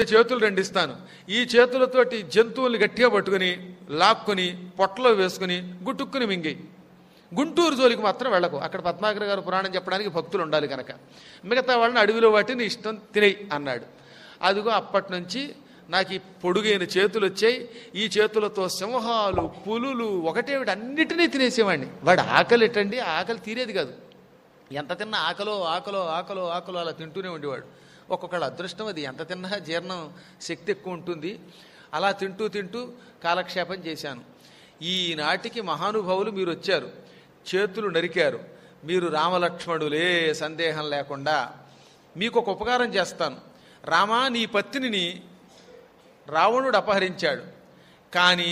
చేతులు రెండిస్తాను ఈ చేతులతోటి జంతువుల్ని గట్టిగా పట్టుకుని లాక్కుని పొట్టలో వేసుకుని గుట్టుక్కుని మింగి గుంటూరు జోలికి మాత్రం వెళ్ళకు అక్కడ పద్మాకర్ గారు పురాణం చెప్పడానికి భక్తులు ఉండాలి కనుక మిగతా వాళ్ళని అడవిలో వాటిని ఇష్టం తినేయి అన్నాడు అదిగో అప్పటి నుంచి నాకు ఈ పొడుగైన చేతులు వచ్చాయి ఈ చేతులతో సింహాలు పులులు ఒకటేవిటి అన్నిటినీ తినేసేవాడిని వాడు ఆకలి ఎట్టండి ఆకలి తీరేది కాదు ఎంత తిన్నా ఆకలో ఆకలో ఆకలో ఆకలో అలా తింటూనే ఉండేవాడు ఒక్కొక్కళ్ళ అదృష్టం అది ఎంత తిన్నా జీర్ణం శక్తి ఎక్కువ ఉంటుంది అలా తింటూ తింటూ కాలక్షేపం చేశాను ఈనాటికి మహానుభావులు మీరు వచ్చారు చేతులు నరికారు మీరు రామలక్ష్మణులే సందేహం లేకుండా మీకు ఒక ఉపకారం చేస్తాను రామా నీ పత్నిని రావణుడు అపహరించాడు కానీ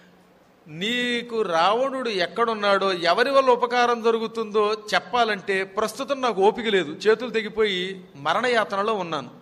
నీకు రావణుడు ఎక్కడున్నాడో ఎవరి వల్ల ఉపకారం జరుగుతుందో చెప్పాలంటే ప్రస్తుతం నాకు ఓపిక లేదు చేతులు తెగిపోయి మరణయాతనలో ఉన్నాను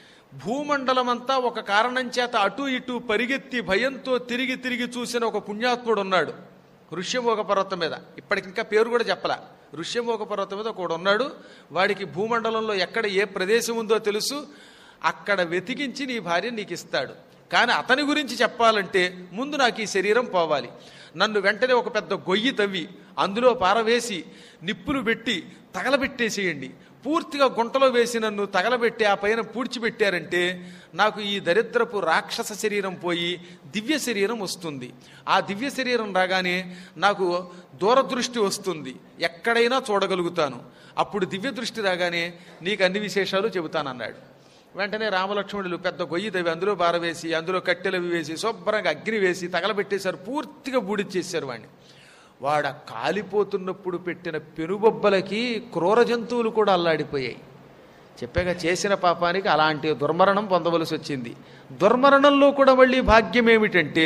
భూమండలమంతా ఒక కారణం చేత అటు ఇటు పరిగెత్తి భయంతో తిరిగి తిరిగి చూసిన ఒక పుణ్యాత్ముడు ఉన్నాడు ఋష్యమోగ పర్వతం మీద ఇప్పటికింకా పేరు కూడా చెప్పలా ఋష్యమోగ పర్వతం మీద ఒకడు ఉన్నాడు వాడికి భూమండలంలో ఎక్కడ ఏ ప్రదేశం ఉందో తెలుసు అక్కడ వెతికించి నీ భార్య నీకు ఇస్తాడు కానీ అతని గురించి చెప్పాలంటే ముందు నాకు ఈ శరీరం పోవాలి నన్ను వెంటనే ఒక పెద్ద గొయ్యి తవ్వి అందులో పారవేసి నిప్పులు పెట్టి తగలబెట్టేసేయండి పూర్తిగా గుంటలో వేసి నన్ను తగలబెట్టి ఆ పైన పూడ్చిపెట్టారంటే నాకు ఈ దరిద్రపు రాక్షస శరీరం పోయి దివ్య శరీరం వస్తుంది ఆ దివ్య శరీరం రాగానే నాకు దూరదృష్టి వస్తుంది ఎక్కడైనా చూడగలుగుతాను అప్పుడు దివ్య దృష్టి రాగానే నీకు అన్ని విశేషాలు చెబుతానన్నాడు వెంటనే రామలక్ష్మణులు పెద్ద గొయ్యి తవ్వి అందులో బారవేసి అందులో కట్టెలవి వేసి శుభ్రంగా అగ్ని వేసి తగలబెట్టేశారు పూర్తిగా బూడిచ్చేసారు వాడిని వాడ కాలిపోతున్నప్పుడు పెట్టిన పెనుబొబ్బలకి క్రూర జంతువులు కూడా అల్లాడిపోయాయి చెప్పాక చేసిన పాపానికి అలాంటి దుర్మరణం పొందవలసి వచ్చింది దుర్మరణంలో కూడా మళ్ళీ భాగ్యం ఏమిటంటే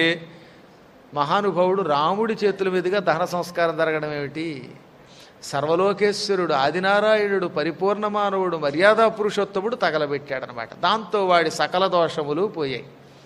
మహానుభావుడు రాముడి చేతుల మీదుగా దహన సంస్కారం జరగడం ఏమిటి సర్వలోకేశ్వరుడు ఆదినారాయణుడు పరిపూర్ణ మానవుడు మర్యాదా పురుషోత్తముడు తగలబెట్టాడనమాట దాంతో వాడి సకల దోషములు పోయాయి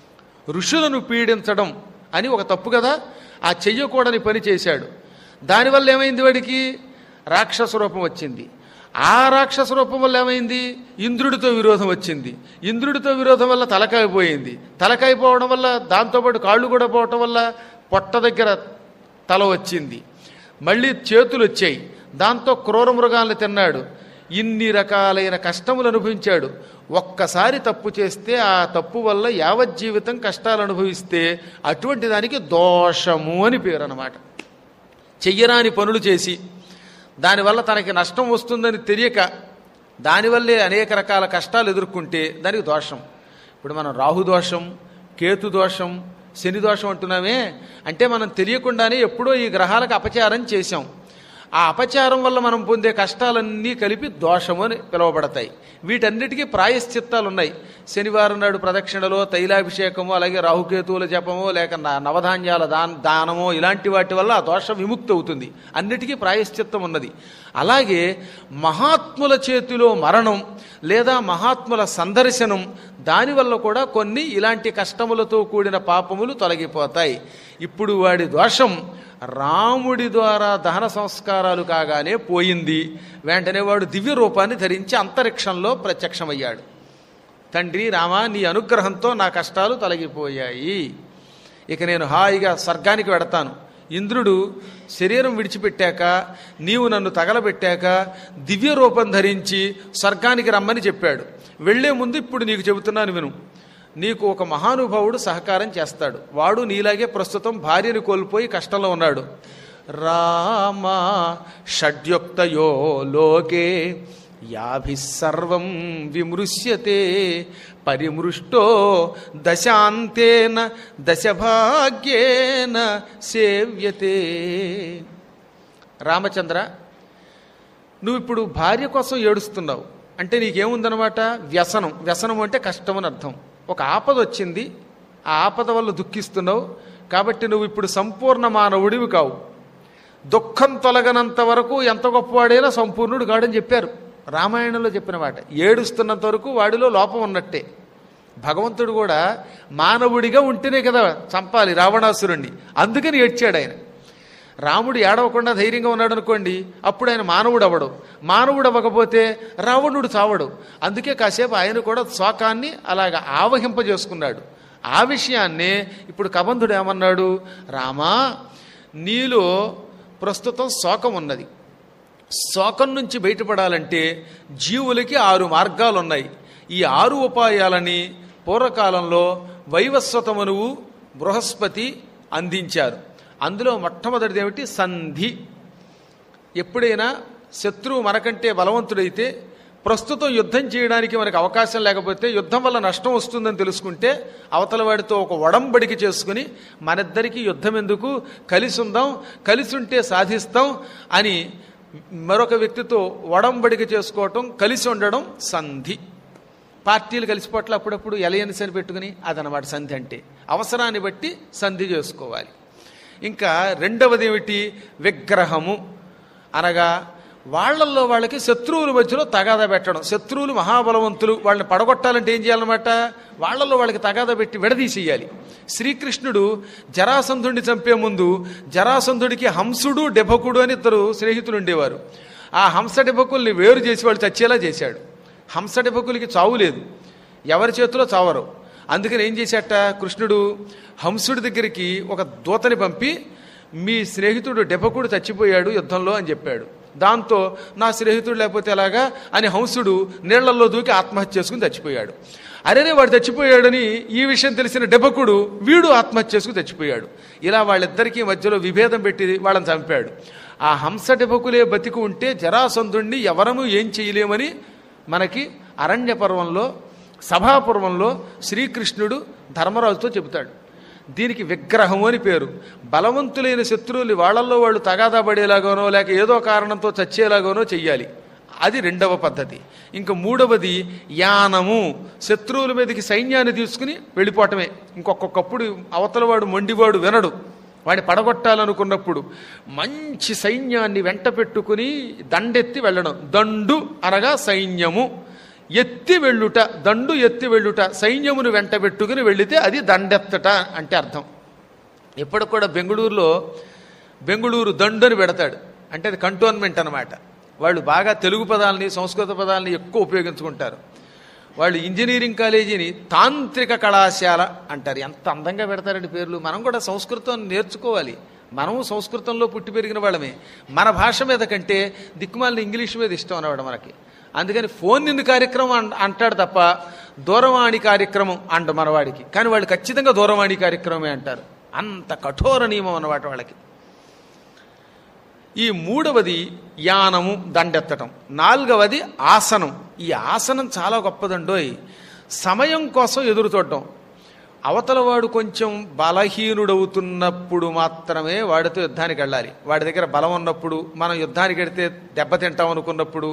ఋషులను పీడించడం అని ఒక తప్పు కదా ఆ చెయ్యకూడని పని చేశాడు దానివల్ల ఏమైంది వాడికి రాక్షస రూపం వచ్చింది ఆ రాక్షస రూపం వల్ల ఏమైంది ఇంద్రుడితో విరోధం వచ్చింది ఇంద్రుడితో విరోధం వల్ల తలకాయ పోయింది తలకాయ పోవడం వల్ల దాంతోపాటు కాళ్ళు కూడా పోవటం వల్ల పొట్ట దగ్గర తల వచ్చింది మళ్ళీ చేతులు వచ్చాయి దాంతో క్రూర మృగాలను తిన్నాడు ఇన్ని రకాలైన కష్టములు అనుభవించాడు ఒక్కసారి తప్పు చేస్తే ఆ తప్పు వల్ల యావజ్జీవితం కష్టాలు అనుభవిస్తే అటువంటి దానికి దోషము అని పేరు అన్నమాట చెయ్యరాని పనులు చేసి దానివల్ల తనకి నష్టం వస్తుందని తెలియక దానివల్లే అనేక రకాల కష్టాలు ఎదుర్కొంటే దానికి దోషం ఇప్పుడు మనం రాహు దోషం కేతు దోషం శని దోషం అంటున్నామే అంటే మనం తెలియకుండానే ఎప్పుడో ఈ గ్రహాలకు అపచారం చేశాం ఆ అపచారం వల్ల మనం పొందే కష్టాలన్నీ కలిపి దోషము అని పిలువబడతాయి వీటన్నిటికీ ప్రాయశ్చిత్తాలు ఉన్నాయి శనివారం నాడు ప్రదక్షిణలో తైలాభిషేకము అలాగే రాహుకేతువుల జపము లేక న- నవధాన్యాల దాన దానమో ఇలాంటి వాటి వల్ల ఆ దోషం విముక్తి అవుతుంది అన్నిటికీ ప్రాయశ్చిత్తం ఉన్నది అలాగే మహాత్ముల చేతిలో మరణం లేదా మహాత్ముల సందర్శనం దానివల్ల కూడా కొన్ని ఇలాంటి కష్టములతో కూడిన పాపములు తొలగిపోతాయి ఇప్పుడు వాడి దోషం రాముడి ద్వారా దహన సంస్కారాలు కాగానే పోయింది వెంటనే వాడు దివ్య రూపాన్ని ధరించి అంతరిక్షంలో ప్రత్యక్షమయ్యాడు తండ్రి రామా నీ అనుగ్రహంతో నా కష్టాలు తొలగిపోయాయి ఇక నేను హాయిగా స్వర్గానికి వెడతాను ఇంద్రుడు శరీరం విడిచిపెట్టాక నీవు నన్ను తగలబెట్టాక దివ్య రూపం ధరించి స్వర్గానికి రమ్మని చెప్పాడు వెళ్లే ముందు ఇప్పుడు నీకు చెబుతున్నాను విను నీకు ఒక మహానుభావుడు సహకారం చేస్తాడు వాడు నీలాగే ప్రస్తుతం భార్యను కోల్పోయి కష్టంలో ఉన్నాడు రామా షడ్యుక్తయో లోకే యాభి సర్వం విమృశ్యతే పరిమృష్టో దశాంతేన దశభాగ్యేన సేవ్యతే రామచంద్ర నువ్వు ఇప్పుడు భార్య కోసం ఏడుస్తున్నావు అంటే నీకేముందనమాట వ్యసనం వ్యసనం అంటే కష్టం అని అర్థం ఒక ఆపద వచ్చింది ఆ ఆపద వల్ల దుఃఖిస్తున్నావు కాబట్టి నువ్వు ఇప్పుడు సంపూర్ణ మానవుడివి కావు దుఃఖం తొలగనంత వరకు ఎంత గొప్పవాడైనా సంపూర్ణుడు కాడని చెప్పారు రామాయణంలో చెప్పిన మాట ఏడుస్తున్నంత వరకు వాడిలో లోపం ఉన్నట్టే భగవంతుడు కూడా మానవుడిగా ఉంటేనే కదా చంపాలి రావణాసురుణ్ణి అందుకని ఏడ్చాడు ఆయన రాముడు ఏడవకుండా ధైర్యంగా ఉన్నాడు అనుకోండి అప్పుడు ఆయన మానవుడు అవ్వడు మానవుడు అవ్వకపోతే రావణుడు చావడు అందుకే కాసేపు ఆయన కూడా శోకాన్ని అలాగ ఆవహింపజేసుకున్నాడు ఆ విషయాన్నే ఇప్పుడు కబంధుడు ఏమన్నాడు రామా నీలో ప్రస్తుతం శోకం ఉన్నది శోకం నుంచి బయటపడాలంటే జీవులకి ఆరు మార్గాలు ఉన్నాయి ఈ ఆరు ఉపాయాలని పూర్వకాలంలో వైవస్వతమనువు బృహస్పతి అందించారు అందులో మొట్టమొదటిది ఏమిటి సంధి ఎప్పుడైనా శత్రువు మనకంటే బలవంతుడైతే ప్రస్తుతం యుద్ధం చేయడానికి మనకు అవకాశం లేకపోతే యుద్ధం వల్ల నష్టం వస్తుందని తెలుసుకుంటే అవతల వాడితో ఒక ఒడంబడిక చేసుకుని మనిద్దరికీ యుద్ధం ఎందుకు కలిసి ఉందాం కలిసి ఉంటే సాధిస్తాం అని మరొక వ్యక్తితో ఒడంబడిక చేసుకోవటం కలిసి ఉండడం సంధి పార్టీలు కలిసిపోట్ల అప్పుడప్పుడు ఎలయన్స్ అని పెట్టుకుని అదనమాట సంధి అంటే అవసరాన్ని బట్టి సంధి చేసుకోవాలి ఇంకా రెండవది ఏమిటి విగ్రహము అనగా వాళ్ళల్లో వాళ్ళకి శత్రువుల మధ్యలో తగాదా పెట్టడం శత్రువులు మహాబలవంతులు వాళ్ళని పడగొట్టాలంటే ఏం చేయాలన్నమాట వాళ్ళల్లో వాళ్ళకి తగాదా పెట్టి విడదీసేయాలి శ్రీకృష్ణుడు జరాసంధుడిని చంపే ముందు జరాసంధుడికి హంసుడు డెభకుడు అని ఇద్దరు స్నేహితులు ఉండేవారు ఆ హంస డెభకుల్ని వేరు చేసి వాళ్ళు చచ్చేలా చేశాడు హంస డెభకులకి చావు లేదు ఎవరి చేతిలో చావరు అందుకని ఏం చేశాట కృష్ణుడు హంసుడి దగ్గరికి ఒక దూతని పంపి మీ స్నేహితుడు డెపకుడు చచ్చిపోయాడు యుద్ధంలో అని చెప్పాడు దాంతో నా స్నేహితుడు లేకపోతే ఎలాగా అని హంసుడు నీళ్లలో దూకి ఆత్మహత్య చేసుకుని చచ్చిపోయాడు అరేనే వాడు చచ్చిపోయాడని ఈ విషయం తెలిసిన డెపకుడు వీడు ఆత్మహత్య చేసుకుని చచ్చిపోయాడు ఇలా వాళ్ళిద్దరికీ మధ్యలో విభేదం పెట్టి వాళ్ళని చంపాడు ఆ హంస డెపకులే బతికి ఉంటే జరాసంధుణ్ణి ఎవరము ఏం చేయలేమని మనకి అరణ్య పర్వంలో సభాపర్వంలో శ్రీకృష్ణుడు ధర్మరాజుతో చెబుతాడు దీనికి విగ్రహం అని పేరు బలవంతులైన శత్రువులు వాళ్ళల్లో వాళ్ళు తగాదా పడేలాగానో లేక ఏదో కారణంతో చచ్చేలాగానో చెయ్యాలి అది రెండవ పద్ధతి ఇంకా మూడవది యానము శత్రువుల మీదకి సైన్యాన్ని తీసుకుని వెళ్ళిపోవటమే ఇంకొకప్పుడు అవతలవాడు మొండివాడు వినడు వాడిని పడగొట్టాలనుకున్నప్పుడు మంచి సైన్యాన్ని వెంట పెట్టుకుని దండెత్తి వెళ్ళడం దండు అనగా సైన్యము ఎత్తి వెళ్ళుట దండు ఎత్తి వెళ్ళుట సైన్యమును వెంట పెట్టుకుని వెళితే అది దండెత్తట అంటే అర్థం ఇప్పటికి కూడా బెంగళూరులో బెంగళూరు దండు అని పెడతాడు అంటే అది కంటోన్మెంట్ అనమాట వాళ్ళు బాగా తెలుగు పదాలని సంస్కృత పదాలని ఎక్కువ ఉపయోగించుకుంటారు వాళ్ళు ఇంజనీరింగ్ కాలేజీని తాంత్రిక కళాశాల అంటారు ఎంత అందంగా పెడతారండి పేర్లు మనం కూడా సంస్కృతం నేర్చుకోవాలి మనము సంస్కృతంలో పుట్టి పెరిగిన వాళ్ళమే మన భాష మీద కంటే దిక్కుమాలిన ఇంగ్లీష్ మీద ఇష్టం అన్నవాడు మనకి అందుకని ఫోన్ నిన్ను కార్యక్రమం అన్- అంటాడు తప్ప దూరవాణి కార్యక్రమం అంట మనవాడికి కానీ వాళ్ళు ఖచ్చితంగా దూరవాణి కార్యక్రమమే అంటారు అంత కఠోర నియమం అన్నమాట వాళ్ళకి ఈ మూడవది యానము దండెత్తటం నాలుగవది ఆసనం ఈ ఆసనం చాలా గొప్పదండోయ్ సమయం కోసం ఎదురు చూడటం అవతలవాడు కొంచెం బలహీనుడవుతున్నప్పుడు మాత్రమే వాడితో యుద్ధానికి వెళ్ళాలి వాడి దగ్గర బలం ఉన్నప్పుడు మనం యుద్ధానికి వెడితే దెబ్బతింటాం అనుకున్నప్పుడు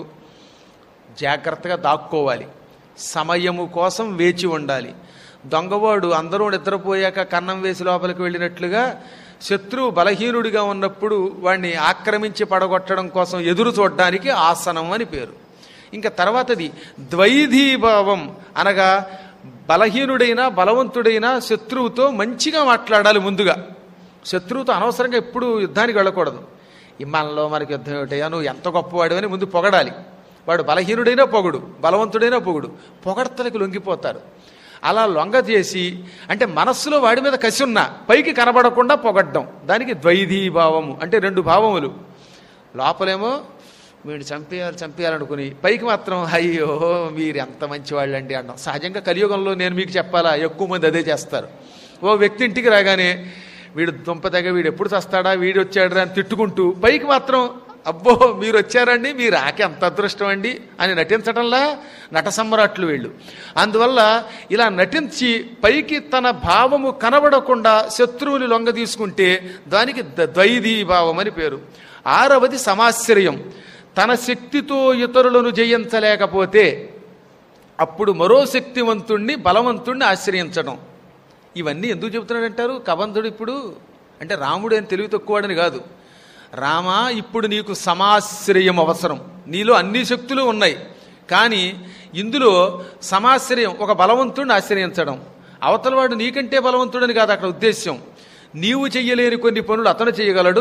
జాగ్రత్తగా దాక్కోవాలి సమయము కోసం వేచి ఉండాలి దొంగవాడు అందరూ నిద్రపోయాక కన్నం వేసి లోపలికి వెళ్ళినట్లుగా శత్రువు బలహీనుడిగా ఉన్నప్పుడు వాడిని ఆక్రమించి పడగొట్టడం కోసం ఎదురు చూడడానికి ఆసనం అని పేరు ఇంకా తర్వాతది ద్వైధీభావం అనగా బలహీనుడైన బలవంతుడైన శత్రువుతో మంచిగా మాట్లాడాలి ముందుగా శత్రువుతో అనవసరంగా ఎప్పుడు యుద్ధానికి వెళ్ళకూడదు ఇమ్మాలలో మనకి యుద్ధం ఏమిటయ్యా నువ్వు ఎంత గొప్పవాడు అని ముందు పొగడాలి వాడు బలహీనుడైనా పొగుడు బలవంతుడైనా పొగుడు పొగడ్తలకు లొంగిపోతారు అలా లొంగ చేసి అంటే మనస్సులో వాడి మీద కసి ఉన్నా పైకి కనబడకుండా పొగడ్డం దానికి ద్వైధీభావము అంటే రెండు భావములు లోపలేమో వీడిని చంపేయాలి చంపేయాలనుకుని పైకి మాత్రం అయ్యో మీరు ఎంత మంచివాళ్ళండి అంటాం సహజంగా కలియుగంలో నేను మీకు చెప్పాలా ఎక్కువ మంది అదే చేస్తారు ఓ వ్యక్తి ఇంటికి రాగానే వీడు దుంపదగ వీడు ఎప్పుడు చస్తాడా వీడు వచ్చాడు అని తిట్టుకుంటూ పైకి మాత్రం అబ్బో మీరు వచ్చారండి మీరు ఆకి ఎంత అదృష్టం అండి అని నటించడంలా నట సమ్మరాట్లు వీళ్ళు అందువల్ల ఇలా నటించి పైకి తన భావము కనబడకుండా శత్రువుని లొంగ తీసుకుంటే దానికి ద- ద్వైధీ భావం అని పేరు ఆరవది సమాశ్రయం తన శక్తితో ఇతరులను జయించలేకపోతే అప్పుడు మరో శక్తివంతుణ్ణి బలవంతుణ్ణి ఆశ్రయించడం ఇవన్నీ ఎందుకు చెబుతున్నాడంటారు కబంధుడు ఇప్పుడు అంటే రాముడు అని తెలివి తక్కువడని కాదు రామా ఇప్పుడు నీకు సమాశ్రయం అవసరం నీలో అన్ని శక్తులు ఉన్నాయి కానీ ఇందులో సమాశ్రయం ఒక బలవంతుడిని ఆశ్రయించడం అవతలవాడు నీకంటే బలవంతుడని కాదు అక్కడ ఉద్దేశ్యం నీవు చెయ్యలేని కొన్ని పనులు అతను చేయగలడు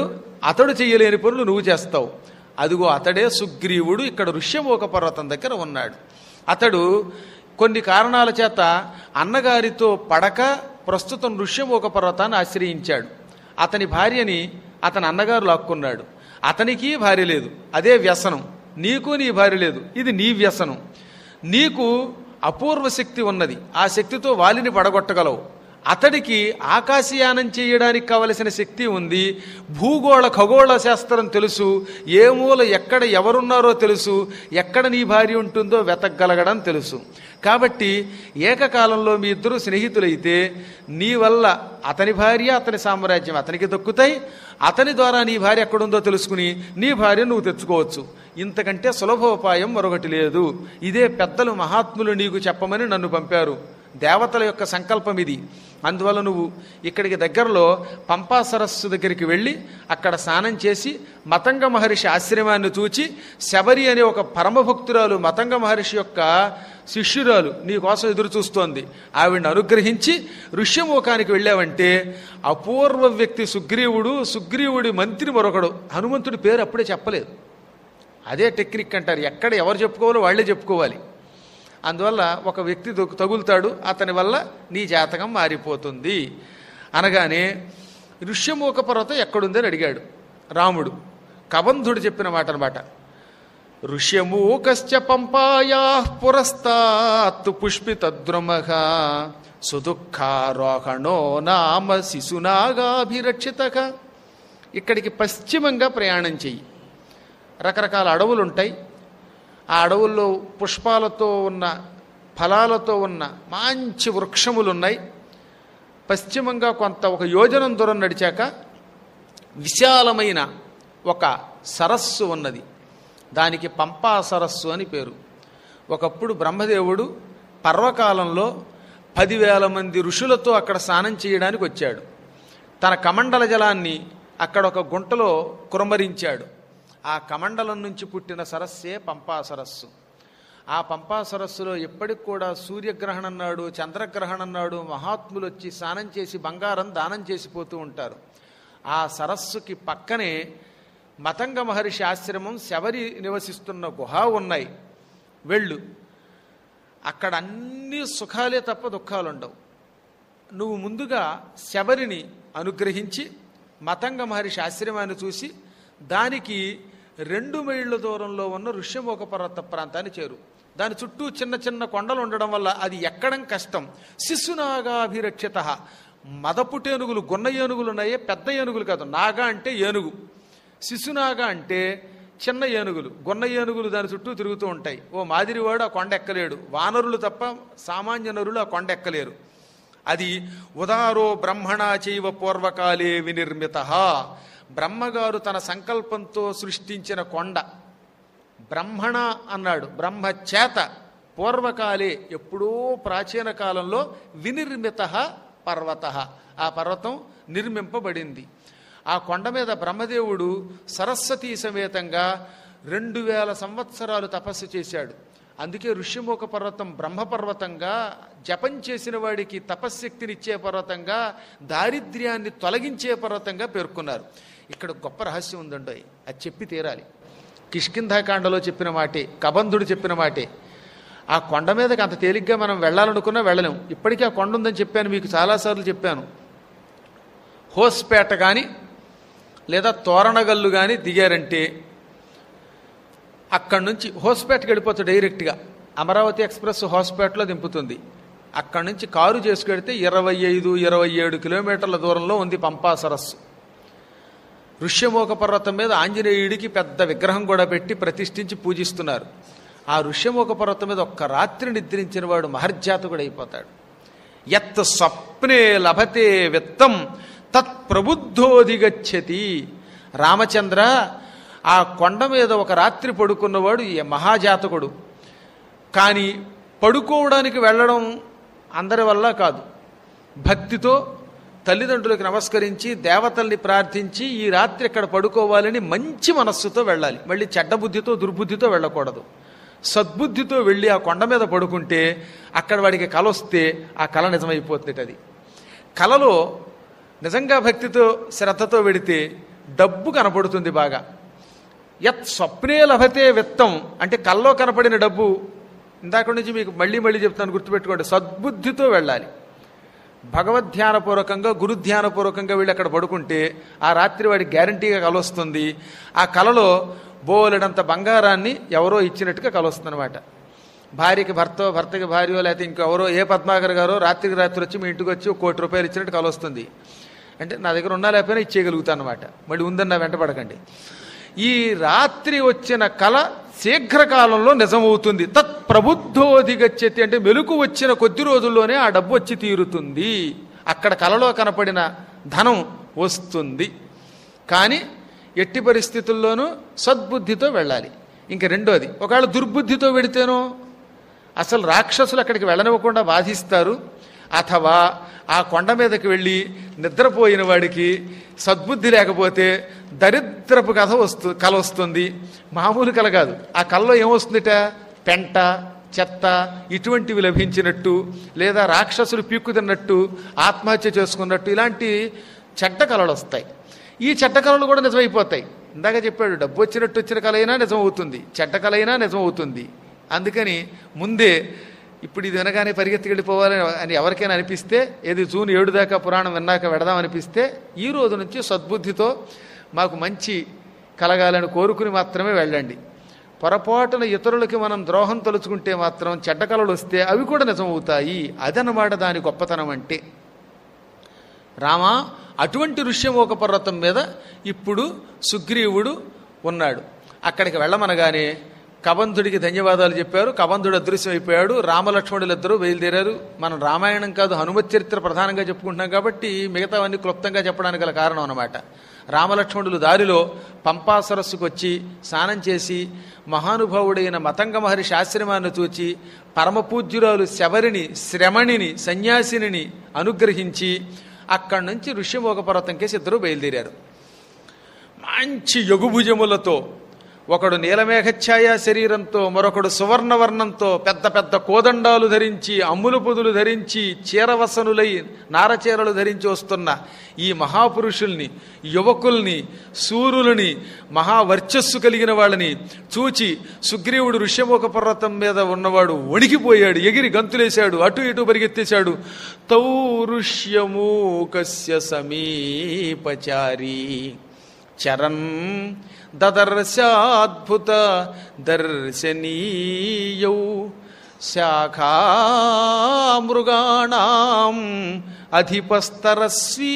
అతడు చెయ్యలేని పనులు నువ్వు చేస్తావు అదిగో అతడే సుగ్రీవుడు ఇక్కడ ఋష్యమోక పర్వతం దగ్గర ఉన్నాడు అతడు కొన్ని కారణాల చేత అన్నగారితో పడక ప్రస్తుతం ఋష్యమోక పర్వతాన్ని ఆశ్రయించాడు అతని భార్యని అతని అన్నగారు లాక్కున్నాడు అతనికి భార్య లేదు అదే వ్యసనం నీకు నీ భార్య లేదు ఇది నీ వ్యసనం నీకు అపూర్వ శక్తి ఉన్నది ఆ శక్తితో వాలిని పడగొట్టగలవు అతడికి ఆకాశయానం చేయడానికి కావలసిన శక్తి ఉంది భూగోళ ఖగోళ శాస్త్రం తెలుసు ఏ మూల ఎక్కడ ఎవరున్నారో తెలుసు ఎక్కడ నీ భార్య ఉంటుందో వెతకగలగడం తెలుసు కాబట్టి ఏకకాలంలో మీ ఇద్దరు స్నేహితులైతే నీ వల్ల అతని భార్య అతని సామ్రాజ్యం అతనికి దక్కుతాయి అతని ద్వారా నీ భార్య ఎక్కడుందో తెలుసుకుని నీ భార్య నువ్వు తెచ్చుకోవచ్చు ఇంతకంటే సులభోపాయం మరొకటి లేదు ఇదే పెద్దలు మహాత్ములు నీకు చెప్పమని నన్ను పంపారు దేవతల యొక్క సంకల్పం ఇది అందువల్ల నువ్వు ఇక్కడికి దగ్గరలో పంపా సరస్సు దగ్గరికి వెళ్ళి అక్కడ స్నానం చేసి మతంగ మహర్షి ఆశ్రమాన్ని చూచి శబరి అనే ఒక పరమభక్తురాలు మతంగ మహర్షి యొక్క శిష్యురాలు నీ కోసం ఎదురు చూస్తోంది ఆవిడని అనుగ్రహించి ఋష్యమూకానికి వెళ్ళావంటే అపూర్వ వ్యక్తి సుగ్రీవుడు సుగ్రీవుడి మంత్రి మరొకడు హనుమంతుడి పేరు అప్పుడే చెప్పలేదు అదే టెక్నిక్ అంటారు ఎక్కడ ఎవరు చెప్పుకోవాలో వాళ్ళే చెప్పుకోవాలి అందువల్ల ఒక వ్యక్తి తగు- తగులుతాడు అతని వల్ల నీ జాతకం మారిపోతుంది అనగానే ఋష్యమూక పర్వతం ఎక్కడుందని అడిగాడు రాముడు కబంధుడు చెప్పిన మాట అనమాట ఋష్యమూకశ్చ పంపాయా పురస్తాత్తు పుష్పితద్రుమః సుదుఃఖారోహణో నామ శిశునాగాభిరక్షితక ఇక్కడికి పశ్చిమంగా ప్రయాణం చెయ్యి రకరకాల అడవులు ఉంటాయి ఆ అడవుల్లో పుష్పాలతో ఉన్న ఫలాలతో ఉన్న మంచి వృక్షములు ఉన్నాయి పశ్చిమంగా కొంత ఒక యోజనం దూరం నడిచాక విశాలమైన ఒక సరస్సు ఉన్నది దానికి పంపా సరస్సు అని పేరు ఒకప్పుడు బ్రహ్మదేవుడు పర్వకాలంలో పదివేల మంది ఋషులతో అక్కడ స్నానం చేయడానికి వచ్చాడు తన కమండల జలాన్ని అక్కడ ఒక గుంటలో కురమరించాడు ఆ కమండలం నుంచి పుట్టిన సరస్సే పంపా సరస్సు ఆ పంపా సరస్సులో ఎప్పటికి కూడా సూర్యగ్రహణం నాడు చంద్రగ్రహణం నాడు మహాత్ములు వచ్చి స్నానం చేసి బంగారం దానం చేసిపోతూ ఉంటారు ఆ సరస్సుకి పక్కనే మతంగ మహర్షి ఆశ్రమం శబరి నివసిస్తున్న గుహ ఉన్నాయి వెళ్ళు అక్కడ అన్ని సుఖాలే తప్ప దుఃఖాలు ఉండవు నువ్వు ముందుగా శబరిని అనుగ్రహించి మతంగ మహర్షి ఆశ్రమాన్ని చూసి దానికి రెండు మైళ్ళ దూరంలో ఉన్న ఋష్యమోక పర్వత ప్రాంతాన్ని చేరు దాని చుట్టూ చిన్న చిన్న కొండలు ఉండడం వల్ల అది ఎక్కడం కష్టం శిశునాగాభిరక్షిత మదపుటి ఏనుగులు గున్న ఏనుగులు ఉన్నాయే పెద్ద ఏనుగులు కాదు నాగా అంటే ఏనుగు శిశునాగా అంటే చిన్న ఏనుగులు గున్న ఏనుగులు దాని చుట్టూ తిరుగుతూ ఉంటాయి ఓ మాదిరివాడు ఆ కొండ ఎక్కలేడు వానరులు తప్ప సామాన్య నరులు ఆ కొండ ఎక్కలేరు అది ఉదారో బ్రహ్మణ చైవ పూర్వకాలే వినిర్మిత బ్రహ్మగారు తన సంకల్పంతో సృష్టించిన కొండ బ్రహ్మణ అన్నాడు బ్రహ్మ చేత పూర్వకాలే ఎప్పుడో ప్రాచీన కాలంలో వినిర్మిత పర్వత ఆ పర్వతం నిర్మింపబడింది ఆ కొండ మీద బ్రహ్మదేవుడు సరస్వతీ సమేతంగా రెండు వేల సంవత్సరాలు తపస్సు చేశాడు అందుకే ఋష్యముఖ పర్వతం బ్రహ్మపర్వతంగా జపం చేసిన వాడికి తపశ్శక్తినిచ్చే పర్వతంగా దారిద్ర్యాన్ని తొలగించే పర్వతంగా పేర్కొన్నారు ఇక్కడ గొప్ప రహస్యం ఉందండో అది చెప్పి తీరాలి కిష్కింధాకాండలో చెప్పిన మాటే కబంధుడు చెప్పిన మాటే ఆ కొండ మీదకి అంత తేలిగ్గా మనం వెళ్ళాలనుకున్నా వెళ్ళలేం ఇప్పటికీ ఆ కొండ ఉందని చెప్పాను మీకు చాలాసార్లు చెప్పాను హోస్పేట కానీ లేదా తోరణగల్లు కానీ దిగారంటే అక్కడి నుంచి హోస్పేటకి వెళ్ళిపోతుంది డైరెక్ట్గా అమరావతి ఎక్స్ప్రెస్ హోస్పేటలో దింపుతుంది అక్కడి నుంచి కారు చేసుకెడితే ఇరవై ఐదు ఇరవై ఏడు కిలోమీటర్ల దూరంలో ఉంది పంపా సరస్సు ఋష్యమోక పర్వతం మీద ఆంజనేయుడికి పెద్ద విగ్రహం కూడా పెట్టి ప్రతిష్ఠించి పూజిస్తున్నారు ఆ ఋష్యమోక పర్వతం మీద ఒక్క రాత్రి నిద్రించిన వాడు మహర్జాతకుడు అయిపోతాడు ఎత్ స్వప్నే లభతే విత్తం తత్ ప్రబుద్ధోదిగచ్చతి రామచంద్ర ఆ కొండ మీద ఒక రాత్రి పడుకున్నవాడు ఈ మహాజాతకుడు కానీ పడుకోవడానికి వెళ్ళడం అందరి వల్ల కాదు భక్తితో తల్లిదండ్రులకు నమస్కరించి దేవతల్ని ప్రార్థించి ఈ రాత్రి ఇక్కడ పడుకోవాలని మంచి మనస్సుతో వెళ్ళాలి మళ్ళీ చెడ్డ బుద్ధితో దుర్బుద్ధితో వెళ్ళకూడదు సద్బుద్ధితో వెళ్ళి ఆ కొండ మీద పడుకుంటే అక్కడ వాడికి కల వస్తే ఆ కళ నిజమైపోతుంది అది కలలో నిజంగా భక్తితో శ్రద్ధతో వెడితే డబ్బు కనపడుతుంది బాగా యత్ స్వప్నే లభతే విత్తం అంటే కల్లో కనపడిన డబ్బు ఇందాక నుంచి మీకు మళ్ళీ మళ్ళీ చెప్తాను గుర్తుపెట్టుకోండి సద్బుద్ధితో వెళ్ళాలి భగవద్ధ్యానపూర్వకంగా గురుధ్యానపూర్వకంగా వెళ్ళి అక్కడ పడుకుంటే ఆ రాత్రి వాడికి గ్యారంటీగా కలొస్తుంది ఆ కలలో బోలెడంత బంగారాన్ని ఎవరో ఇచ్చినట్టుగా కలొస్తుంది అనమాట భార్యకి భర్త భర్తకి భార్యో లేకపోతే ఇంకెవరో ఏ పద్మాకర్ గారో రాత్రికి రాత్రి వచ్చి మీ ఇంటికి వచ్చి ఒక కోటి రూపాయలు ఇచ్చినట్టు కలొస్తుంది అంటే నా దగ్గర ఉన్నా లేకపోయినా ఇచ్చేయగలుగుతాను అనమాట మళ్ళీ ఉందన్న వెంటపడకండి ఈ రాత్రి వచ్చిన కళ శీఘ్రకాలంలో నిజమవుతుంది తత్ ప్రబుద్ధోధిగచ్చతి అంటే మెలకు వచ్చిన కొద్ది రోజుల్లోనే ఆ డబ్బు వచ్చి తీరుతుంది అక్కడ కలలో కనపడిన ధనం వస్తుంది కానీ ఎట్టి పరిస్థితుల్లోనూ సద్బుద్ధితో వెళ్ళాలి ఇంక రెండోది ఒకవేళ దుర్బుద్ధితో వెడితేనో అసలు రాక్షసులు అక్కడికి వెళ్ళనివ్వకుండా బాధిస్తారు అథవా ఆ కొండ మీదకి వెళ్ళి నిద్రపోయిన వాడికి సద్బుద్ధి లేకపోతే దరిద్రపు కథ వస్తు కల వస్తుంది మామూలు కల కాదు ఆ కల్లో ఏమొస్తుందిట పెంట చెత్త ఇటువంటివి లభించినట్టు లేదా రాక్షసులు పీక్కు తిన్నట్టు ఆత్మహత్య చేసుకున్నట్టు ఇలాంటి చెడ్డ కళలు వస్తాయి ఈ చెడ్డ కళలు కూడా నిజమైపోతాయి ఇందాక చెప్పాడు డబ్బు వచ్చినట్టు వచ్చిన కళైనా నిజమవుతుంది చెడ్డ కళైనా నిజమవుతుంది అందుకని ముందే ఇప్పుడు ఇది వినగానే పరిగెత్తి వెళ్ళిపోవాలి అని ఎవరికైనా అనిపిస్తే ఏది జూన్ ఏడు దాకా పురాణం విన్నాక వెడదాం అనిపిస్తే ఈ రోజు నుంచి సద్బుద్ధితో మాకు మంచి కలగాలని కోరుకుని మాత్రమే వెళ్ళండి పొరపాటున ఇతరులకి మనం ద్రోహం తలుచుకుంటే మాత్రం చెడ్డ కళలు వస్తే అవి కూడా నిజమవుతాయి అదనమాట దాని గొప్పతనం అంటే రామా అటువంటి ఋష్యమోక పర్వతం మీద ఇప్పుడు సుగ్రీవుడు ఉన్నాడు అక్కడికి వెళ్ళమనగానే కబంధుడికి ధన్యవాదాలు చెప్పారు కబంధుడు అదృశ్యమైపోయాడు రామలక్ష్మణులు ఇద్దరూ బయలుదేరారు మనం రామాయణం కాదు హనుమత్ చరిత్ర ప్రధానంగా చెప్పుకుంటున్నాం కాబట్టి మిగతావన్నీ క్లుప్తంగా చెప్పడానికి గల కారణం అనమాట రామలక్ష్మణులు దారిలో పంపా సరస్సుకు వచ్చి స్నానం చేసి మహానుభావుడైన మతంగ మహర్షి ఆశ్రమాన్ని చూచి పరమపూజ్యురాలు శబరిని శ్రమణిని సన్యాసిని అనుగ్రహించి అక్కడి నుంచి ఋష్యమోగ పర్వతం కేసి ఇద్దరు బయలుదేరారు మంచి యగుభుజములతో ఒకడు నీలమేఘఛాయ శరీరంతో మరొకడు సువర్ణవర్ణంతో పెద్ద పెద్ద కోదండాలు ధరించి అమ్ములు పొదులు ధరించి చీరవసనులై నారచీరలు ధరించి వస్తున్న ఈ మహాపురుషుల్ని యువకుల్ని సూరులని మహావర్చస్సు కలిగిన వాళ్ళని చూచి సుగ్రీవుడు ఋష్యముఖ పర్వతం మీద ఉన్నవాడు వణికిపోయాడు ఎగిరి గంతులేశాడు అటు ఇటు పరిగెత్తేశాడు తౌ ఋష్యమూకస్య సమీపచారి చరన్ దదర్శాద్భుత దర్శనీయౌ శాఖామృగాణం అధిపస్తరస్వీ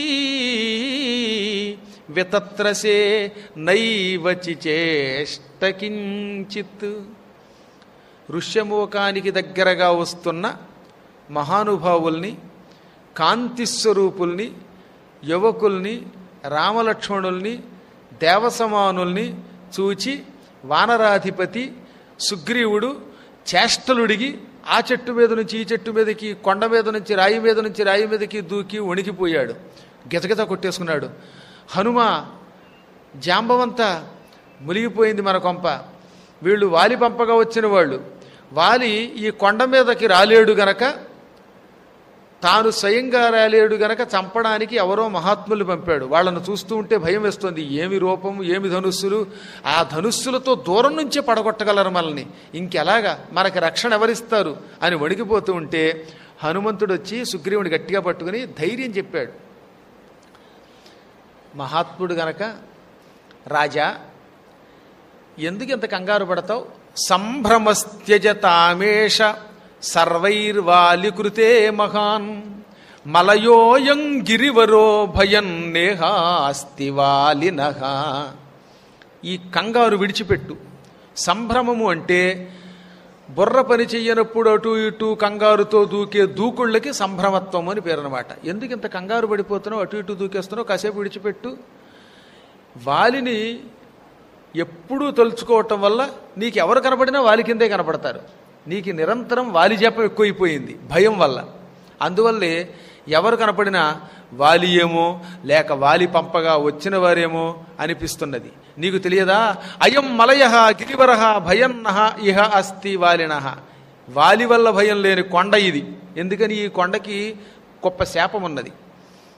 వితత్రసే నైవచి చేష్ట కించిత్ ఋష్యమోకానికి దగ్గరగా వస్తున్న మహానుభావుల్ని కాంతిస్వరూపుల్ని యువకుల్ని రామలక్ష్మణుల్ని దేవసమానుల్ని చూచి వానరాధిపతి సుగ్రీవుడు చేష్టలుడిగి ఆ చెట్టు మీద నుంచి ఈ చెట్టు మీదకి కొండ మీద నుంచి రాయి మీద నుంచి రాయి మీదకి దూకి వణికిపోయాడు గితగిత కొట్టేసుకున్నాడు హనుమ జాంబవంతా మునిగిపోయింది మన కొంప వీళ్ళు వాలి పంపగా వచ్చిన వాళ్ళు వాలి ఈ కొండ మీదకి రాలేడు గనక తాను స్వయంగా రాలేడు గనక చంపడానికి ఎవరో మహాత్ములు పంపాడు వాళ్ళను చూస్తూ ఉంటే భయం వేస్తుంది ఏమి రూపము ఏమి ధనుస్సులు ఆ ధనుస్సులతో దూరం నుంచే పడగొట్టగలరు మనల్ని ఇంకెలాగా మనకి రక్షణ ఎవరిస్తారు అని వణికిపోతూ ఉంటే హనుమంతుడు వచ్చి సుగ్రీవుని గట్టిగా పట్టుకుని ధైర్యం చెప్పాడు మహాత్ముడు గనక రాజా ఎందుకు ఇంత కంగారు పడతావు సంభ్రమస్త్యజ తామేష సర్వైర్వాలికృతే మహాన్ మలయోయం గిరివరో భయం నేహాస్తి వాలినః ఈ కంగారు విడిచిపెట్టు సంభ్రమము అంటే బుర్ర పని చెయ్యనప్పుడు అటు ఇటు కంగారుతో దూకే దూకుళ్ళకి సంభ్రమత్వం అని పేరు అనమాట ఎందుకు ఇంత కంగారు పడిపోతున్నావు అటు ఇటు దూకేస్తున్నావు కాసేపు విడిచిపెట్టు వాలిని ఎప్పుడూ తలుచుకోవటం వల్ల నీకు ఎవరు కనపడినా వాలి కిందే కనపడతారు నీకు నిరంతరం వాలి జపం ఎక్కువైపోయింది భయం వల్ల అందువల్లే ఎవరు కనపడినా వాలి ఏమో లేక వాలి పంపగా వచ్చిన వారేమో అనిపిస్తున్నది నీకు తెలియదా అయం మలయ గిరివర భయన్నహ ఇహ అస్తి వాలిన వాలి వల్ల భయం లేని కొండ ఇది ఎందుకని ఈ కొండకి గొప్ప శాపం ఉన్నది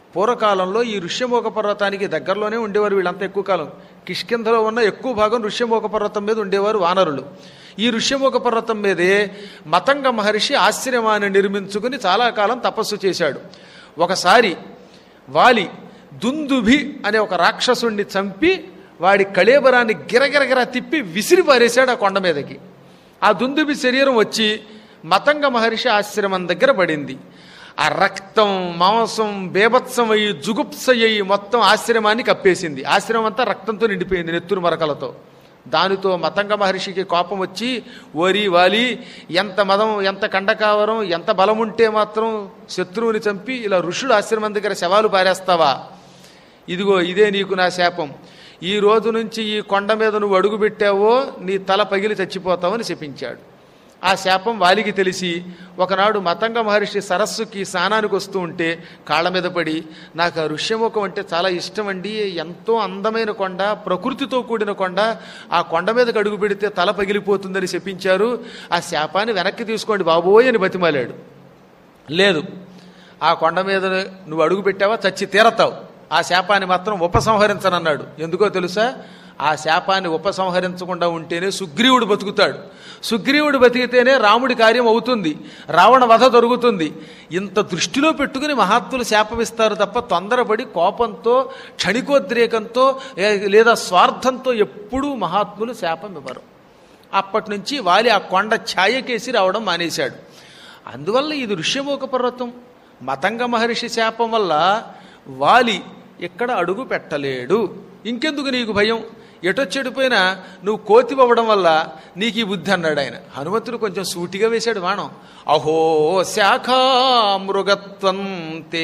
పూర్వకాలంలో ఈ ఋష్యమోక పర్వతానికి దగ్గరలోనే ఉండేవారు వీళ్ళంతా ఎక్కువ కాలం కిష్కింధలో ఉన్న ఎక్కువ భాగం ఋష్యమోక పర్వతం మీద ఉండేవారు వానరులు ఈ ఋష్యమోక పర్వతం మీదే మతంగ మహర్షి ఆశ్రమాన్ని నిర్మించుకుని చాలా కాలం తపస్సు చేశాడు ఒకసారి వాలి దుందుభి అనే ఒక రాక్షసుణ్ణి చంపి వాడి కళేబరాన్ని గిరగిరగిర తిప్పి విసిరి పారేశాడు ఆ కొండ మీదకి ఆ దుందుభి శరీరం వచ్చి మతంగ మహర్షి ఆశ్రమం దగ్గర పడింది ఆ రక్తం మాంసం బేభత్సం అయ్యి జుగుప్సయ్యి మొత్తం ఆశ్రమాన్ని కప్పేసింది ఆశ్రమం అంతా రక్తంతో నిండిపోయింది నెత్తురు మరకలతో దానితో మతంగ మహర్షికి కోపం వచ్చి ఓరి వాలి ఎంత మదం ఎంత కండకావరం ఎంత బలం ఉంటే మాత్రం శత్రువుని చంపి ఇలా ఋషుడు ఆశ్రమం దగ్గర శవాలు పారేస్తావా ఇదిగో ఇదే నీకు నా శాపం ఈ రోజు నుంచి ఈ కొండ మీద నువ్వు అడుగు పెట్టావో నీ తల పగిలి చచ్చిపోతావని శపించాడు ఆ శాపం వాలికి తెలిసి ఒకనాడు మతంగ మహర్షి సరస్సుకి స్నానానికి వస్తూ ఉంటే కాళ్ళ మీద పడి నాకు ఆ ఋష్యముఖం అంటే చాలా ఇష్టం అండి ఎంతో అందమైన కొండ ప్రకృతితో కూడిన కొండ ఆ కొండ మీదకి అడుగు పెడితే తల పగిలిపోతుందని శపించారు ఆ శాపాన్ని వెనక్కి తీసుకోండి బాబోయ్ అని బతిమాలాడు లేదు ఆ కొండ మీద నువ్వు అడుగు పెట్టావా చచ్చి తీరతావు ఆ శాపాన్ని మాత్రం ఉపసంహరించనన్నాడు ఎందుకో తెలుసా ఆ శాపాన్ని ఉపసంహరించకుండా ఉంటేనే సుగ్రీవుడు బతుకుతాడు సుగ్రీవుడు బతికితేనే రాముడి కార్యం అవుతుంది రావణ వధ దొరుకుతుంది ఇంత దృష్టిలో పెట్టుకుని మహాత్ములు శాపమిస్తారు తప్ప తొందరపడి కోపంతో క్షణికోద్రేకంతో ఏ- లేదా స్వార్థంతో ఎప్పుడూ మహాత్ములు శాపం ఇవ్వరు అప్పటి నుంచి వాలి ఆ కొండ ఛాయకేసి రావడం మానేశాడు అందువల్ల ఇది ఋష్యమోక పర్వతం మతంగ మహర్షి శాపం వల్ల వాలి ఇక్కడ అడుగు పెట్టలేడు ఇంకెందుకు నీకు భయం ఎటొచ్చెడిపోయినా నువ్వు కోతివ్వడం వల్ల నీకు ఈ బుద్ధి అన్నాడు ఆయన హనుమంతుడు కొంచెం సూటిగా వేశాడు బాణం అహో శాఖా మృగత్వం తే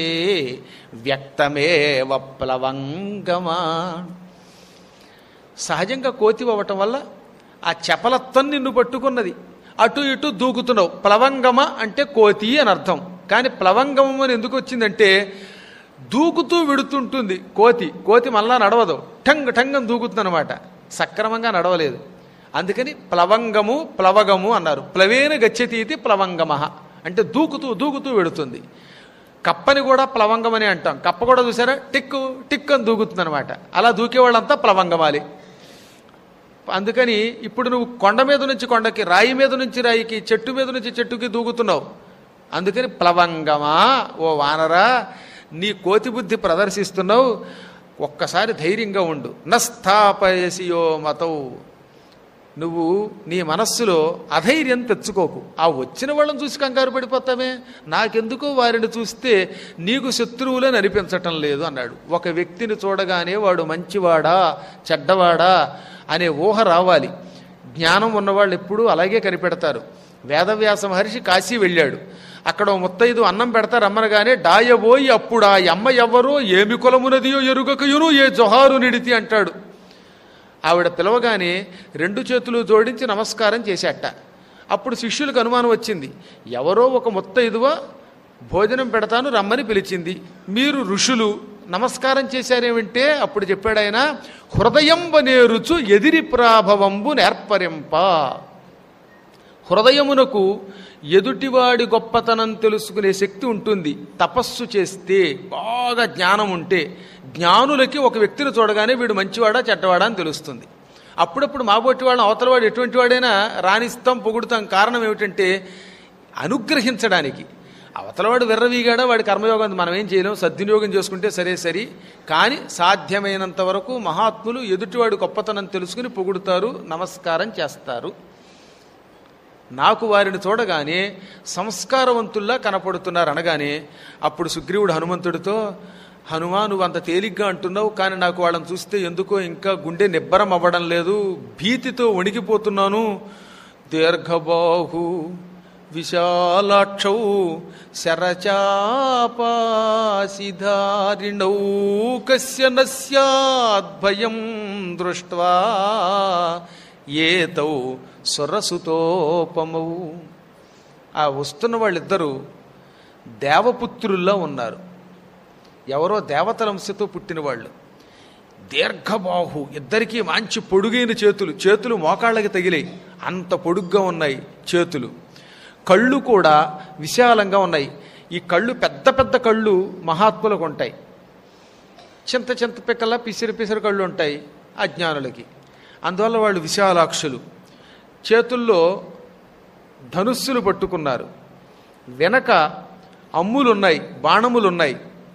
వ్యక్తమేవ ప్లవంగమా సహజంగా కోతి అవ్వటం వల్ల ఆ చపలత్వం నిన్ను పట్టుకున్నది అటు ఇటు దూకుతున్నావు ప్లవంగమ అంటే కోతి అని అర్థం కానీ ప్లవంగమం అని ఎందుకు వచ్చిందంటే దూకుతూ విడుతుంటుంది కోతి కోతి మళ్ళా నడవదు టంగ్ టంగ్ అని దూకుతుంది అనమాట సక్రమంగా నడవలేదు అందుకని ప్లవంగము ప్లవగము అన్నారు ప్లవేన గచ్చతీతి ప్లవంగమ అంటే దూకుతూ దూకుతూ వెడుతుంది కప్పని కూడా ప్లవంగం అని అంటాం కప్ప కూడా చూసారా టిక్కు టిక్కు అని దూకుతుంది అనమాట అలా దూకేవాళ్ళంతా ప్లవంగమాలి అందుకని ఇప్పుడు నువ్వు కొండ మీద నుంచి కొండకి రాయి మీద నుంచి రాయికి చెట్టు మీద నుంచి చెట్టుకి దూకుతున్నావు అందుకని ప్లవంగమా ఓ వానరా నీ కోతి బుద్ధి ప్రదర్శిస్తున్నావు ఒక్కసారి ధైర్యంగా ఉండు నస్థాపయసియో మతవు నువ్వు నీ మనస్సులో అధైర్యం తెచ్చుకోకు ఆ వచ్చిన వాళ్ళని చూసి కంగారు పడిపోతామే నాకెందుకో వారిని చూస్తే నీకు శత్రువులని అనిపించటం లేదు అన్నాడు ఒక వ్యక్తిని చూడగానే వాడు మంచివాడా చెడ్డవాడా అనే ఊహ రావాలి జ్ఞానం ఉన్నవాళ్ళు ఎప్పుడూ అలాగే కనిపెడతారు వేదవ్యాస మహర్షి కాశీ వెళ్ళాడు అక్కడ ఓ ముత్తైదు అన్నం పెడతారు అమ్మనగానే డాయబోయి అప్పుడు ఆ అమ్మ ఎవ్వరో ఏమి కులమునదియో ఎరుగకయును ఏ జొహారు నిడితి అంటాడు ఆవిడ పిలవగానే రెండు చేతులు జోడించి నమస్కారం చేశాట అప్పుడు శిష్యులకు అనుమానం వచ్చింది ఎవరో ఒక ముత్తైదువ భోజనం పెడతాను రమ్మని పిలిచింది మీరు ఋషులు నమస్కారం చేశారేమంటే అప్పుడు చెప్పాడు ఆయన హృదయంబనేరుచు ఎదిరి ప్రాభవంబు నేర్పరింప హృదయమునకు ఎదుటివాడి గొప్పతనం తెలుసుకునే శక్తి ఉంటుంది తపస్సు చేస్తే బాగా జ్ఞానం ఉంటే జ్ఞానులకి ఒక వ్యక్తిని చూడగానే వీడు మంచివాడా చెడ్డవాడా అని తెలుస్తుంది అప్పుడప్పుడు మాబోటి వాళ్ళని అవతలవాడు ఎటువంటి వాడైనా రాణిస్తాం పొగుడుతాం కారణం ఏమిటంటే అనుగ్రహించడానికి అవతలవాడు వెర్రవీగాడా వాడి కర్మయోగం మనం ఏం చేయలేం సద్వినియోగం చేసుకుంటే సరే సరి కానీ సాధ్యమైనంత వరకు మహాత్ములు ఎదుటివాడి గొప్పతనం తెలుసుకుని పొగుడుతారు నమస్కారం చేస్తారు నాకు వారిని చూడగానే సంస్కారవంతుల్లా కనపడుతున్నారు అనగానే అప్పుడు సుగ్రీవుడు హనుమంతుడితో హనుమా నువ్వు అంత తేలిగ్గా అంటున్నావు కానీ నాకు వాళ్ళని చూస్తే ఎందుకో ఇంకా గుండె నిబ్బరం అవ్వడం లేదు భీతితో వణికిపోతున్నాను దీర్ఘబాహు విశాలాక్షౌ శరచాపాసిధారిణౌ కస్య నస్యాద్భయం దృష్ట్వా ఏతౌ సురసుతోపమౌ ఆ వస్తున్న వాళ్ళిద్దరూ దేవపుత్రుల్లో ఉన్నారు ఎవరో దేవతల అంశతో పుట్టిన వాళ్ళు దీర్ఘబాహు ఇద్దరికీ మంచి పొడుగైన చేతులు చేతులు మోకాళ్ళకి తగిలాయి అంత పొడుగ్గా ఉన్నాయి చేతులు కళ్ళు కూడా విశాలంగా ఉన్నాయి ఈ కళ్ళు పెద్ద పెద్ద కళ్ళు మహాత్ములకు ఉంటాయి చింత చింత పిక్కల పిసిరి పిసిరి కళ్ళు ఉంటాయి అజ్ఞానులకి అందువల్ల వాళ్ళు విశాలాక్షులు చేతుల్లో ధనుస్సులు పట్టుకున్నారు వెనక అమ్ములున్నాయి బాణములున్నాయి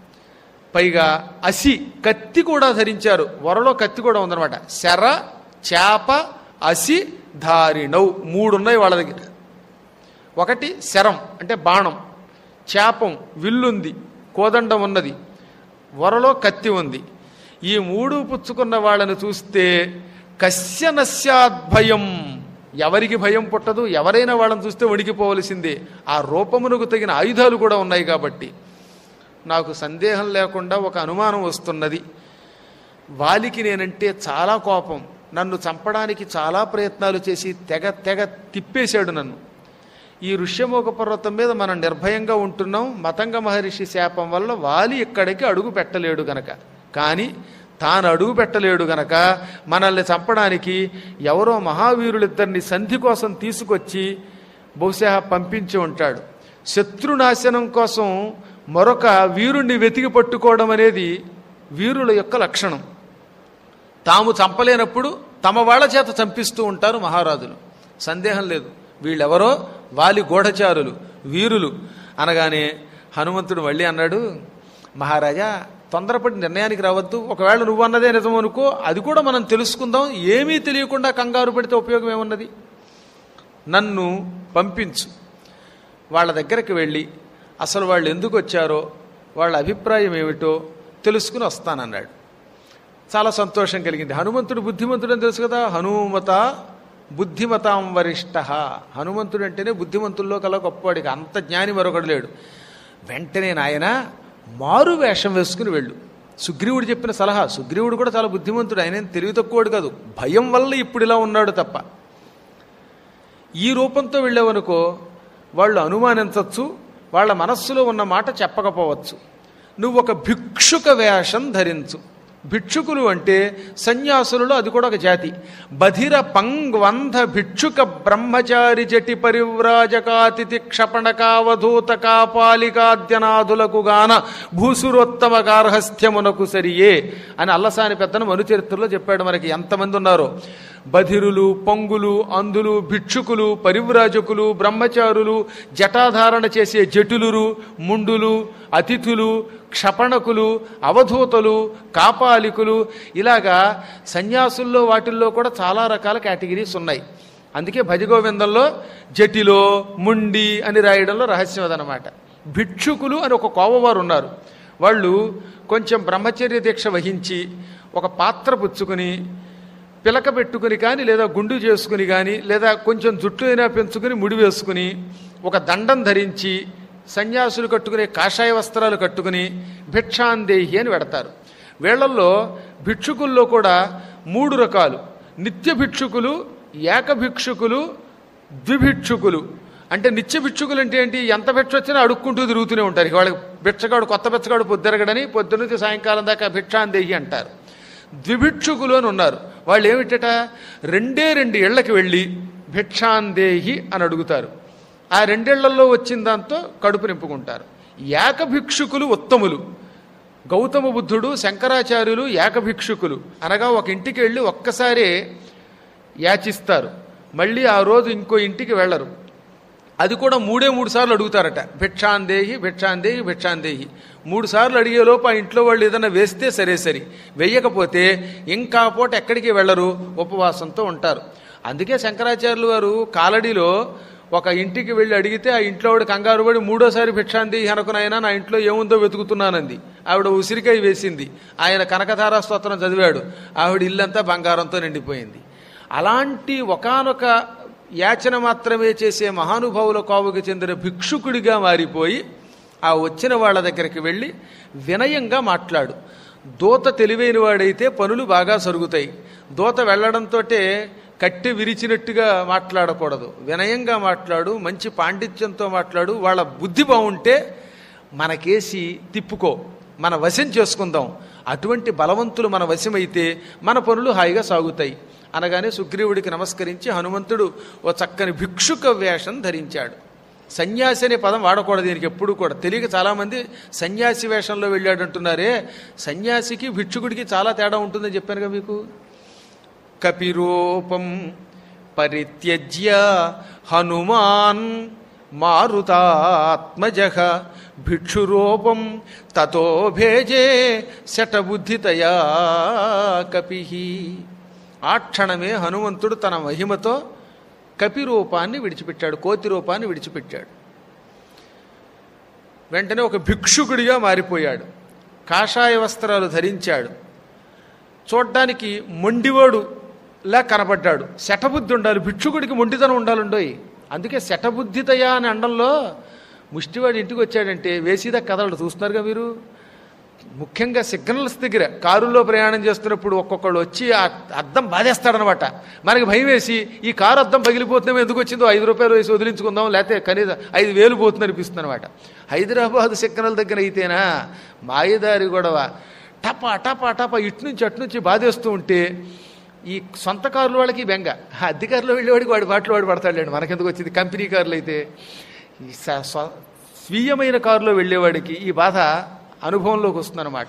పైగా అసి కత్తి కూడా ధరించారు వరలో కత్తి కూడా ఉందన్నమాట శర చేప అసి ధారిణౌ మూడు ఉన్నాయి వాళ్ళ దగ్గర ఒకటి శరం అంటే బాణం చేపం విల్లుంది కోదండం ఉన్నది వరలో కత్తి ఉంది ఈ మూడు పుచ్చుకున్న వాళ్ళని చూస్తే కస్య నస్యాద్భయం ఎవరికి భయం పుట్టదు ఎవరైనా వాళ్ళని చూస్తే వణికిపోవలసిందే ఆ రూపమునకు తగిన ఆయుధాలు కూడా ఉన్నాయి కాబట్టి నాకు సందేహం లేకుండా ఒక అనుమానం వస్తున్నది వాలికి నేనంటే చాలా కోపం నన్ను చంపడానికి చాలా ప్రయత్నాలు చేసి తెగ తెగ తిప్పేశాడు నన్ను ఈ ఋష్యమోగ పర్వతం మీద మనం నిర్భయంగా ఉంటున్నాం మతంగ మహర్షి శాపం వల్ల వాలి ఇక్కడికి అడుగు పెట్టలేడు గనక కానీ తాను అడుగు పెట్టలేడు గనక మనల్ని చంపడానికి ఎవరో మహావీరులిద్దరిని సంధి కోసం తీసుకొచ్చి బహుశా పంపించి ఉంటాడు శత్రునాశనం కోసం మరొక వీరుణ్ణి వెతికి పట్టుకోవడం అనేది వీరుల యొక్క లక్షణం తాము చంపలేనప్పుడు తమ వాళ్ళ చేత చంపిస్తూ ఉంటారు మహారాజులు సందేహం లేదు వీళ్ళెవరో వాలి గూఢచారులు వీరులు అనగానే హనుమంతుడు మళ్ళీ అన్నాడు మహారాజా తొందరపడి నిర్ణయానికి రావద్దు ఒకవేళ నువ్వు అన్నదే నిజం అనుకో అది కూడా మనం తెలుసుకుందాం ఏమీ తెలియకుండా కంగారు పడితే ఉపయోగం ఏమున్నది నన్ను పంపించు వాళ్ళ దగ్గరికి వెళ్ళి అసలు వాళ్ళు ఎందుకు వచ్చారో వాళ్ళ అభిప్రాయం ఏమిటో తెలుసుకుని వస్తానన్నాడు చాలా సంతోషం కలిగింది హనుమంతుడు బుద్ధిమంతుడు అని తెలుసు కదా హనుమత బుద్ధిమతాం వరిష్ట హనుమంతుడు అంటేనే బుద్ధిమంతుల్లో కల గొప్పవాడికి అంత జ్ఞాని మరొకడు లేడు వెంటనే నాయన మారు వేషం వేసుకుని వెళ్ళు సుగ్రీవుడు చెప్పిన సలహా సుగ్రీవుడు కూడా చాలా బుద్ధిమంతుడు ఆయన తెలివి తక్కువడు కాదు భయం వల్ల ఇప్పుడు ఇలా ఉన్నాడు తప్ప ఈ రూపంతో వెళ్ళావనుకో వాళ్ళు అనుమానించవచ్చు వాళ్ళ మనస్సులో ఉన్న మాట చెప్పకపోవచ్చు నువ్వు ఒక భిక్షుక వేషం ధరించు భిక్షుకులు అంటే సన్యాసులలో అది కూడా ఒక జాతి బధిర పంగ్వంధ భిక్షుక బ్రహ్మచారి జటి పరివ్రాజకాతిథి క్షపణకావధూత కాపాలికాద్యనాథులకు గాన భూసురోత్తమ గార్హస్థ్యమునకు సరియే అని అల్లసాని పెద్దను మనుచరిత్రలో చెప్పాడు మనకి ఎంతమంది ఉన్నారో బధిరులు పొంగులు అందులు భిక్షుకులు పరివ్రాజకులు బ్రహ్మచారులు జటాధారణ చేసే జటులురు ముండులు అతిథులు క్షపణకులు అవధూతలు కాపాలికులు ఇలాగా సన్యాసుల్లో వాటిల్లో కూడా చాలా రకాల కేటగిరీస్ ఉన్నాయి అందుకే భజగోవిందంలో జటిలో ముండి అని రాయడంలో రహస్యం అదనమాట భిక్షుకులు అని ఒక కోవవారు ఉన్నారు వాళ్ళు కొంచెం బ్రహ్మచర్య దీక్ష వహించి ఒక పాత్ర పుచ్చుకుని పిలక పెట్టుకుని కానీ లేదా గుండు చేసుకుని కానీ లేదా కొంచెం జుట్టు అయినా పెంచుకుని ముడి వేసుకుని ఒక దండం ధరించి సన్యాసులు కట్టుకునే కాషాయ వస్త్రాలు కట్టుకుని భిక్షాందేహి అని పెడతారు వీళ్ళల్లో భిక్షుకుల్లో కూడా మూడు రకాలు నిత్య భిక్షుకులు ఏక భిక్షుకులు ద్విభిక్షుకులు అంటే నిత్య భిక్షుకులు అంటే ఏంటి ఎంత భిక్ష వచ్చినా అడుక్కుంటూ తిరుగుతూనే ఉంటారు ఇక వాళ్ళకి భిక్షగాడు కొత్త భిక్షగాడు పొద్దురగడని పొద్దునుంచి సాయంకాలం దాకా భిక్షాందేహి అంటారు ద్విభిక్షుకులు అని ఉన్నారు వాళ్ళు ఏమిటట రెండే రెండు ఇళ్లకి వెళ్ళి భిక్షాందేహి అని అడుగుతారు ఆ రెండేళ్లలో వచ్చిన దాంతో కడుపు నింపుకుంటారు ఏకభిక్షుకులు ఉత్తములు గౌతమ బుద్ధుడు శంకరాచార్యులు ఏకభిక్షుకులు అనగా ఒక ఇంటికి వెళ్ళి ఒక్కసారే యాచిస్తారు మళ్ళీ ఆ రోజు ఇంకో ఇంటికి వెళ్ళరు అది కూడా మూడే మూడు సార్లు అడుగుతారట భిక్షాందేహి భిక్షాందేహి భిక్షాందేహి మూడు సార్లు అడిగేలోపు ఆ ఇంట్లో వాళ్ళు ఏదైనా వేస్తే సరే సరి వెయ్యకపోతే ఇంకా పూట ఎక్కడికి వెళ్ళరు ఉపవాసంతో ఉంటారు అందుకే శంకరాచార్యులు వారు కాలడిలో ఒక ఇంటికి వెళ్ళి అడిగితే ఆ ఇంట్లో ఆవిడ కంగారు పడి మూడోసారి భిక్షాందేహి అనుకునైనా నా ఇంట్లో ఏముందో వెతుకుతున్నానంది ఆవిడ ఉసిరికాయ వేసింది ఆయన కనకధారా స్తోత్రం చదివాడు ఆవిడ ఇల్లంతా బంగారంతో నిండిపోయింది అలాంటి ఒకానొక యాచన మాత్రమే చేసే మహానుభావుల కోవకు చెందిన భిక్షుకుడిగా మారిపోయి ఆ వచ్చిన వాళ్ళ దగ్గరికి వెళ్ళి వినయంగా మాట్లాడు దూత తెలివైన వాడైతే పనులు బాగా సరుగుతాయి దూత వెళ్ళడంతో కట్టి విరిచినట్టుగా మాట్లాడకూడదు వినయంగా మాట్లాడు మంచి పాండిత్యంతో మాట్లాడు వాళ్ళ బుద్ధి బాగుంటే మనకేసి తిప్పుకో మన వశం చేసుకుందాం అటువంటి బలవంతులు మన వశమైతే మన పనులు హాయిగా సాగుతాయి అనగానే సుగ్రీవుడికి నమస్కరించి హనుమంతుడు ఓ చక్కని భిక్షుక వేషం ధరించాడు సన్యాసి అనే పదం వాడకూడదు దీనికి ఎప్పుడు కూడా తెలియక చాలామంది సన్యాసి వేషంలో వెళ్ళాడు అంటున్నారే సన్యాసికి భిక్షుకుడికి చాలా తేడా ఉంటుందని చెప్పానుగా మీకు కపిరూపం పరిత్యజ్య హనుమాన్ మారుతాత్మజ భిక్షురూపం తతో భేజే శటబుద్ధితయా కపి ఆ క్షణమే హనుమంతుడు తన మహిమతో కపి రూపాన్ని విడిచిపెట్టాడు కోతి రూపాన్ని విడిచిపెట్టాడు వెంటనే ఒక భిక్షుకుడిగా మారిపోయాడు కాషాయ వస్త్రాలు ధరించాడు చూడ్డానికి మొండివాడు లా కనపడ్డాడు శటబుద్ధి ఉండాలి భిక్షుకుడికి మొండితనం ఉండాలండోయ్ అందుకే శటబుద్ధితయా అని అండంలో ముష్టివాడు ఇంటికి వచ్చాడంటే వేసిదా కదలడు చూస్తున్నారుగా మీరు ముఖ్యంగా సిగ్నల్స్ దగ్గర కారులో ప్రయాణం చేస్తున్నప్పుడు ఒక్కొక్కళ్ళు వచ్చి ఆ అద్దం బాధేస్తాడనమాట మనకి భయం వేసి ఈ కారు అద్దం పగిలిపోతున్నాం ఎందుకు వచ్చిందో ఐదు రూపాయలు వేసి వదిలించుకుందాం లేకపోతే కనీసం ఐదు వేలు పోతుంది అనిపిస్తుంది అనమాట హైదరాబాద్ సిగ్నల్ దగ్గర అయితేనా మాయదారి గొడవ టపా టపా టపా ఇటు నుంచి అటు నుంచి బాధేస్తూ ఉంటే ఈ సొంత కారుల వాళ్ళకి బెంగ ఆ అద్దె కారులో వెళ్ళేవాడికి వాడి బాటలో వాడు పడతాడులేండి మనకెందుకు వచ్చింది కంపెనీ కార్లు అయితే ఈ స- స్వ- స్వీయమైన కారులో వెళ్ళేవాడికి ఈ బాధ అనుభవంలోకి వస్తుందన్నమాట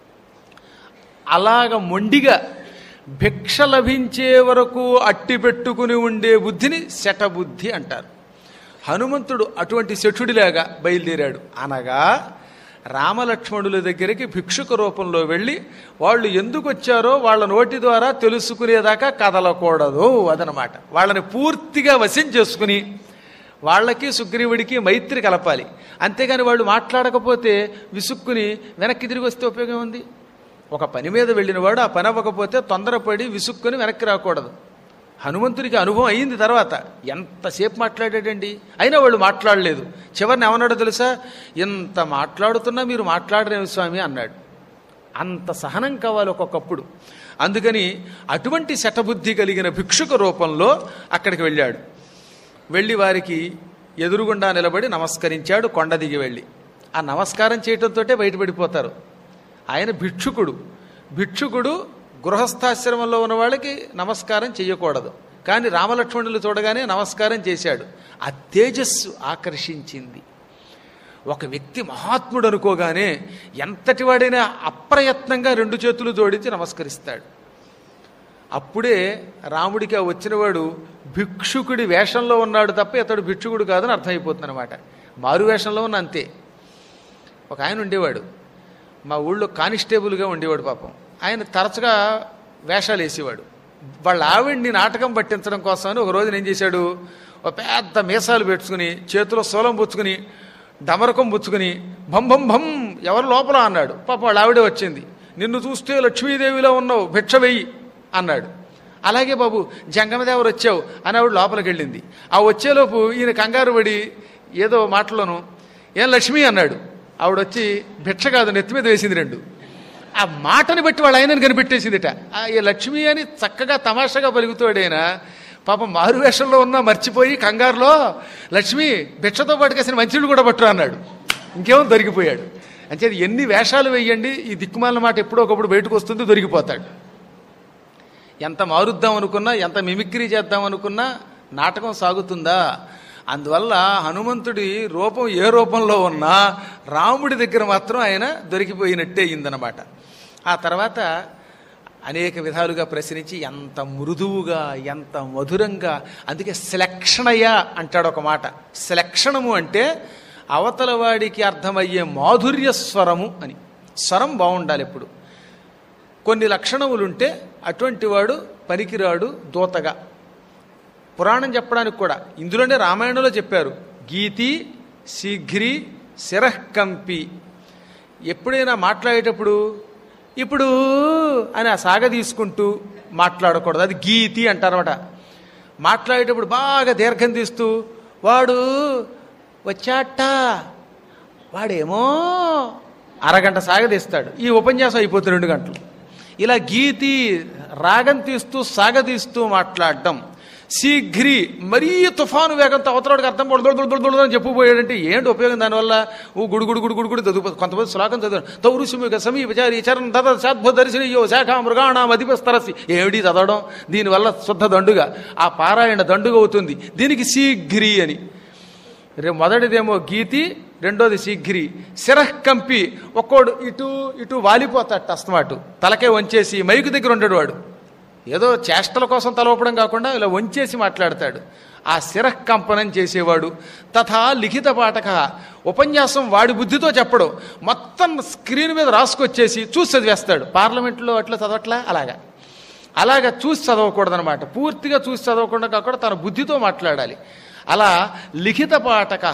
అలాగ మొండిగా భిక్ష లభించే వరకు అట్టి పెట్టుకుని ఉండే బుద్ధిని శటబుద్ధి అంటారు హనుమంతుడు అటువంటి శఠుడిలాగా బయలుదేరాడు అనగా రామలక్ష్మణుల దగ్గరికి భిక్షుక రూపంలో వెళ్ళి వాళ్ళు ఎందుకు వచ్చారో వాళ్ళ నోటి ద్వారా తెలుసుకునేదాకా కదలకూడదు అదనమాట వాళ్ళని పూర్తిగా వశం చేసుకుని వాళ్ళకి సుగ్రీవుడికి మైత్రి కలపాలి అంతేగాని వాళ్ళు మాట్లాడకపోతే విసుక్కుని వెనక్కి తిరిగి వస్తే ఉపయోగం ఉంది ఒక పని మీద వెళ్ళిన వాడు ఆ పని అవ్వకపోతే తొందరపడి విసుక్కుని వెనక్కి రాకూడదు హనుమంతుడికి అనుభవం అయింది తర్వాత ఎంతసేపు మాట్లాడాడండి అయినా వాళ్ళు మాట్లాడలేదు చివరిని ఏమన్నాడో తెలుసా ఇంత మాట్లాడుతున్నా మీరు మాట్లాడరేమి స్వామి అన్నాడు అంత సహనం కావాలి ఒక్కొక్కప్పుడు అందుకని అటువంటి శటబుద్ధి కలిగిన భిక్షుక రూపంలో అక్కడికి వెళ్ళాడు వెళ్ళి వారికి ఎదురుగుండా నిలబడి నమస్కరించాడు కొండ దిగి వెళ్ళి ఆ నమస్కారం చేయటంతో బయటపడిపోతారు ఆయన భిక్షుకుడు భిక్షుకుడు గృహస్థాశ్రమంలో ఉన్న వాళ్ళకి నమస్కారం చేయకూడదు కానీ రామలక్ష్మణులు చూడగానే నమస్కారం చేశాడు ఆ తేజస్సు ఆకర్షించింది ఒక వ్యక్తి మహాత్ముడు అనుకోగానే ఎంతటి వాడైనా అప్రయత్నంగా రెండు చేతులు జోడించి నమస్కరిస్తాడు అప్పుడే రాముడికి ఆ వచ్చినవాడు భిక్షుకుడి వేషంలో ఉన్నాడు తప్ప ఇతడు భిక్షుకుడు కాదని అర్థమైపోతుంది అనమాట మారు వేషంలో ఉన్న అంతే ఒక ఆయన ఉండేవాడు మా ఊళ్ళో కానిస్టేబుల్గా ఉండేవాడు పాపం ఆయన తరచుగా వేషాలు వేసేవాడు వాళ్ళ ఆవిడ్ని నాటకం పట్టించడం కోసమని ఒక రోజున ఏం చేశాడు ఒక పెద్ద మీసాలు పెట్టుకుని చేతిలో సోలం పుచ్చుకుని డమరకం పుచ్చుకుని భం భం భం ఎవరు లోపల అన్నాడు పాప వాళ్ళ ఆవిడే వచ్చింది నిన్ను చూస్తే లక్ష్మీదేవిలో ఉన్నావు భిక్ష వెయ్యి అన్నాడు అలాగే బాబు జంగమదేవరు వచ్చావు అని ఆవిడ లోపలికి వెళ్ళింది ఆ వచ్చేలోపు ఈయన కంగారు పడి ఏదో మాటలోను ఏం లక్ష్మి అన్నాడు ఆవిడ వచ్చి భిక్ష కాదు నెత్తి మీద వేసింది రెండు ఆ మాటని బట్టి వాళ్ళ ఆయనని కనిపెట్టేసిందిట ఆ ఈ లక్ష్మి అని చక్కగా తమాషాగా పలుకుతాడైనా పాపం మారు వేషంలో ఉన్నా మర్చిపోయి కంగారులో లక్ష్మి భిక్షతో పాటు కాసిన మంచినీళ్ళు కూడా పట్టురా అన్నాడు ఇంకేమో దొరికిపోయాడు అంటే ఎన్ని వేషాలు వేయండి ఈ దిక్కుమాలిన మాట ఎప్పుడో ఒకప్పుడు బయటకు వస్తుంది దొరికిపోతాడు ఎంత మారుద్దాం అనుకున్నా ఎంత మిమిక్రీ చేద్దాం అనుకున్నా నాటకం సాగుతుందా అందువల్ల హనుమంతుడి రూపం ఏ రూపంలో ఉన్నా రాముడి దగ్గర మాత్రం ఆయన దొరికిపోయినట్టే అయిందనమాట ఆ తర్వాత అనేక విధాలుగా ప్రశ్నించి ఎంత మృదువుగా ఎంత మధురంగా అందుకే శ్లక్షణయ అంటాడు ఒక మాట శ్లక్షణము అంటే అవతల వాడికి అర్థమయ్యే మాధుర్య స్వరము అని స్వరం బాగుండాలి ఎప్పుడు కొన్ని లక్షణములుంటే అటువంటి వాడు పనికిరాడు దూతగా పురాణం చెప్పడానికి కూడా ఇందులోనే రామాయణంలో చెప్పారు గీతి శీఘ్రి శిరఃకంపి ఎప్పుడైనా మాట్లాడేటప్పుడు ఇప్పుడు అని ఆ సాగ తీసుకుంటూ మాట్లాడకూడదు అది గీతి అంటారన్నమాట మాట్లాడేటప్పుడు బాగా దీర్ఘం తీస్తూ వాడు వచ్చాట వాడేమో అరగంట సాగదీస్తాడు ఈ ఉపన్యాసం అయిపోతుంది రెండు గంటలు ఇలా గీతి రాగం తీస్తూ సాగదీస్తూ మాట్లాడడం శీఘ్రి మరీ తుఫాను వేగంతో అవతలవాడికి అర్థం పడుదొడు అని చెప్పుపోయాడంటే ఏంటి ఉపయోగం దానివల్ల ఓ గుడు గుడు గుడు గుడు గుడు చదువు కొంతమంది శ్లోకం చదివారు తౌరుషుమిక సమీపచారి చరణ్ దద శాద్భ దర్శనియో శాఖ మృగాణం అధిపస్తరసి ఏమిటి చదవడం దీనివల్ల శుద్ధ దండుగా ఆ పారాయణ దండుగా అవుతుంది దీనికి శీఘ్రి అని రే మొదటిదేమో గీతి రెండోది శీఘ్రి శిరః కంపి ఒక్కోడు ఇటు ఇటు వాలిపోతాడు అస్తమాటు తలకే వంచేసి మైకు దగ్గర ఉండడు వాడు ఏదో చేష్టల కోసం తలవపడం కాకుండా ఇలా వంచేసి మాట్లాడతాడు ఆ శిరఃకంపనం చేసేవాడు తథా లిఖిత పాఠక ఉపన్యాసం వాడి బుద్ధితో చెప్పడు మొత్తం స్క్రీన్ మీద రాసుకొచ్చేసి చూసి చదివేస్తాడు పార్లమెంట్లో అట్లా చదవట్లా అలాగా అలాగా చూసి చదవకూడదనమాట పూర్తిగా చూసి చదవకుండా కాకుండా తన బుద్ధితో మాట్లాడాలి అలా లిఖిత పాఠక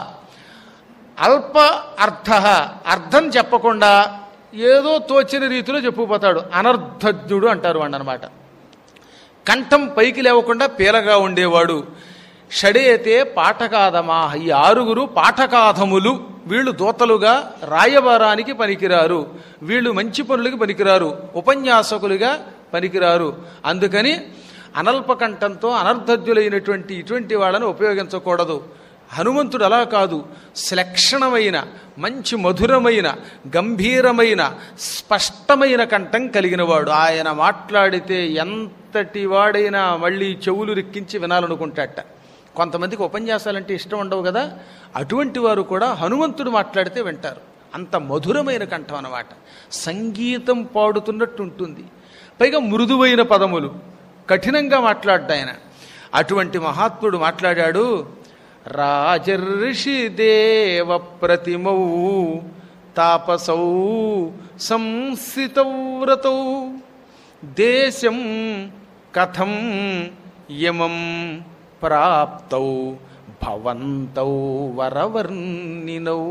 అల్ప అర్థ అర్థం చెప్పకుండా ఏదో తోచిన రీతిలో చెప్పుకుపోతాడు అనర్ధజ్ఞుడు అంటారు వాడు అనమాట కంఠం పైకి లేవకుండా పీలగా ఉండేవాడు షడేతే పాఠకాదమా ఈ ఆరుగురు పాఠకాధములు వీళ్ళు దూతలుగా రాయబారానికి పనికిరారు వీళ్ళు మంచి పనులకి పనికిరారు ఉపన్యాసకులుగా పనికిరారు అందుకని అనల్ప కంఠంతో అనర్ధజ్ఞులైనటువంటి ఇటువంటి వాళ్ళని ఉపయోగించకూడదు హనుమంతుడు అలా కాదు శ్లక్షణమైన మంచి మధురమైన గంభీరమైన స్పష్టమైన కంఠం కలిగినవాడు ఆయన మాట్లాడితే ఎంతటి వాడైనా మళ్ళీ చెవులు రిక్కించి వినాలనుకుంటాట కొంతమందికి ఉపన్యాసాలంటే ఇష్టం ఉండవు కదా అటువంటి వారు కూడా హనుమంతుడు మాట్లాడితే వింటారు అంత మధురమైన కంఠం అన్నమాట సంగీతం పాడుతున్నట్టు ఉంటుంది పైగా మృదువైన పదములు కఠినంగా మాట్లాడ్డా ఆయన అటువంటి మహాత్ముడు మాట్లాడాడు రాజర్షి దేవ ప్రతిమౌ తాపసౌ సంస్థితవ్రతౌ దేశం కథం యమం ప్రాప్తౌ భవంతౌ వరవర్ణినౌ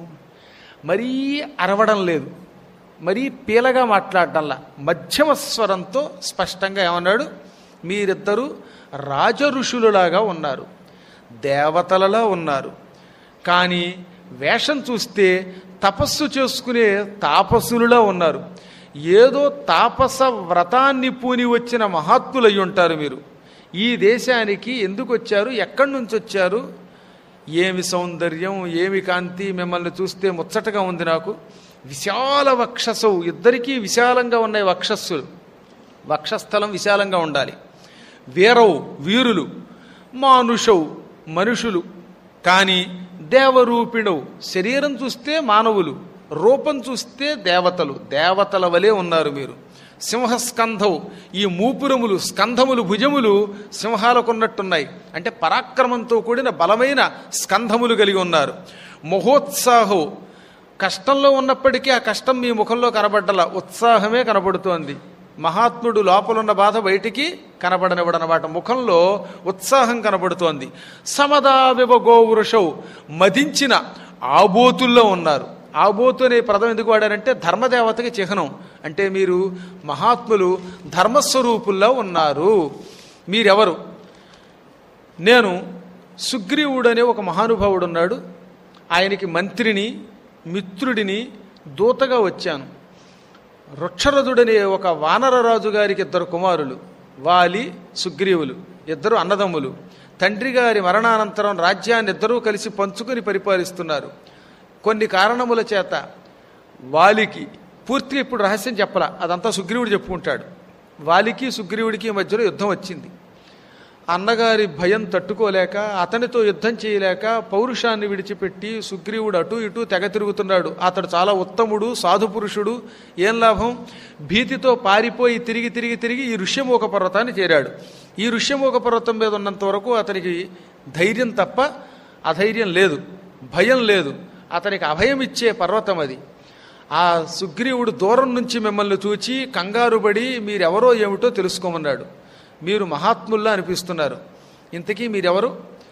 మరీ అరవడం లేదు మరీ పీలగా మాట్లాడటంలా మధ్యమ స్వరంతో స్పష్టంగా ఏమన్నాడు మీరిద్దరూ రాజఋషులులాగా ఉన్నారు దేవతలలో ఉన్నారు కానీ వేషం చూస్తే తపస్సు చేసుకునే తాపసులులా ఉన్నారు ఏదో తాపస వ్రతాన్ని పూని వచ్చిన మహాత్ములై ఉంటారు మీరు ఈ దేశానికి ఎందుకు వచ్చారు ఎక్కడి నుంచి వచ్చారు ఏమి సౌందర్యం ఏమి కాంతి మిమ్మల్ని చూస్తే ముచ్చటగా ఉంది నాకు విశాల వక్షసౌ ఇద్దరికీ విశాలంగా ఉన్నాయి వక్షస్సులు వక్షస్థలం విశాలంగా ఉండాలి వీరవు వీరులు మానుషౌ మనుషులు కానీ దేవరూపిణవు శరీరం చూస్తే మానవులు రూపం చూస్తే దేవతలు దేవతల వలె ఉన్నారు మీరు సింహస్కంధవు ఈ మూపురములు స్కంధములు భుజములు సింహాలకున్నట్టున్నాయి అంటే పరాక్రమంతో కూడిన బలమైన స్కంధములు కలిగి ఉన్నారు మహోత్సాహం కష్టంలో ఉన్నప్పటికీ ఆ కష్టం మీ ముఖంలో కనబడ్డలా ఉత్సాహమే కనబడుతోంది మహాత్ముడు లోపలున్న బాధ బయటికి కనబడనివ్వడనమాట ముఖంలో ఉత్సాహం కనబడుతోంది సమదావివ గోవృషౌ మదించిన ఆబోతుల్లో ఉన్నారు ఆబోతు అనే పదం ఎందుకు వాడారంటే ధర్మదేవతకి చిహ్నం అంటే మీరు మహాత్ములు ధర్మస్వరూపుల్లో ఉన్నారు మీరెవరు నేను సుగ్రీవుడు అనే ఒక మహానుభావుడు ఉన్నాడు ఆయనకి మంత్రిని మిత్రుడిని దూతగా వచ్చాను వృక్షరథుడనే ఒక వానరరాజు గారికి ఇద్దరు కుమారులు వాలి సుగ్రీవులు ఇద్దరు అన్నదమ్ములు తండ్రి గారి మరణానంతరం రాజ్యాన్ని ఇద్దరూ కలిసి పంచుకొని పరిపాలిస్తున్నారు కొన్ని కారణముల చేత వాలికి పూర్తిగా ఇప్పుడు రహస్యం చెప్పలా అదంతా సుగ్రీవుడు చెప్పుకుంటాడు వాలికి సుగ్రీవుడికి మధ్యలో యుద్ధం వచ్చింది అన్నగారి భయం తట్టుకోలేక అతనితో యుద్ధం చేయలేక పౌరుషాన్ని విడిచిపెట్టి సుగ్రీవుడు అటు ఇటు తెగ తిరుగుతున్నాడు అతడు చాలా ఉత్తముడు సాధుపురుషుడు ఏం లాభం భీతితో పారిపోయి తిరిగి తిరిగి తిరిగి ఈ ఋష్యమూక పర్వతాన్ని చేరాడు ఈ ఋష్యమూక పర్వతం మీద ఉన్నంత వరకు అతనికి ధైర్యం తప్ప అధైర్యం లేదు భయం లేదు అతనికి అభయం ఇచ్చే పర్వతం అది ఆ సుగ్రీవుడు దూరం నుంచి మిమ్మల్ని చూచి కంగారుబడి మీరెవరో ఏమిటో తెలుసుకోమన్నాడు మీరు మహాత్ముల్లా అనిపిస్తున్నారు ఇంతకీ మీరెవరు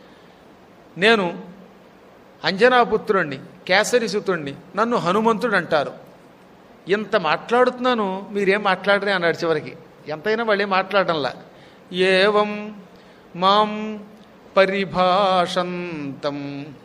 నేను అంజనాపుత్రుణ్ణి కేసరిసుతుణ్ణి నన్ను హనుమంతుడు అంటారు ఇంత మాట్లాడుతున్నాను మీరేం మాట్లాడరే అన్నాడు చివరికి ఎంతైనా వాళ్ళేం మాట్లాడడంలా ఏవం మాం పరిభాషంతం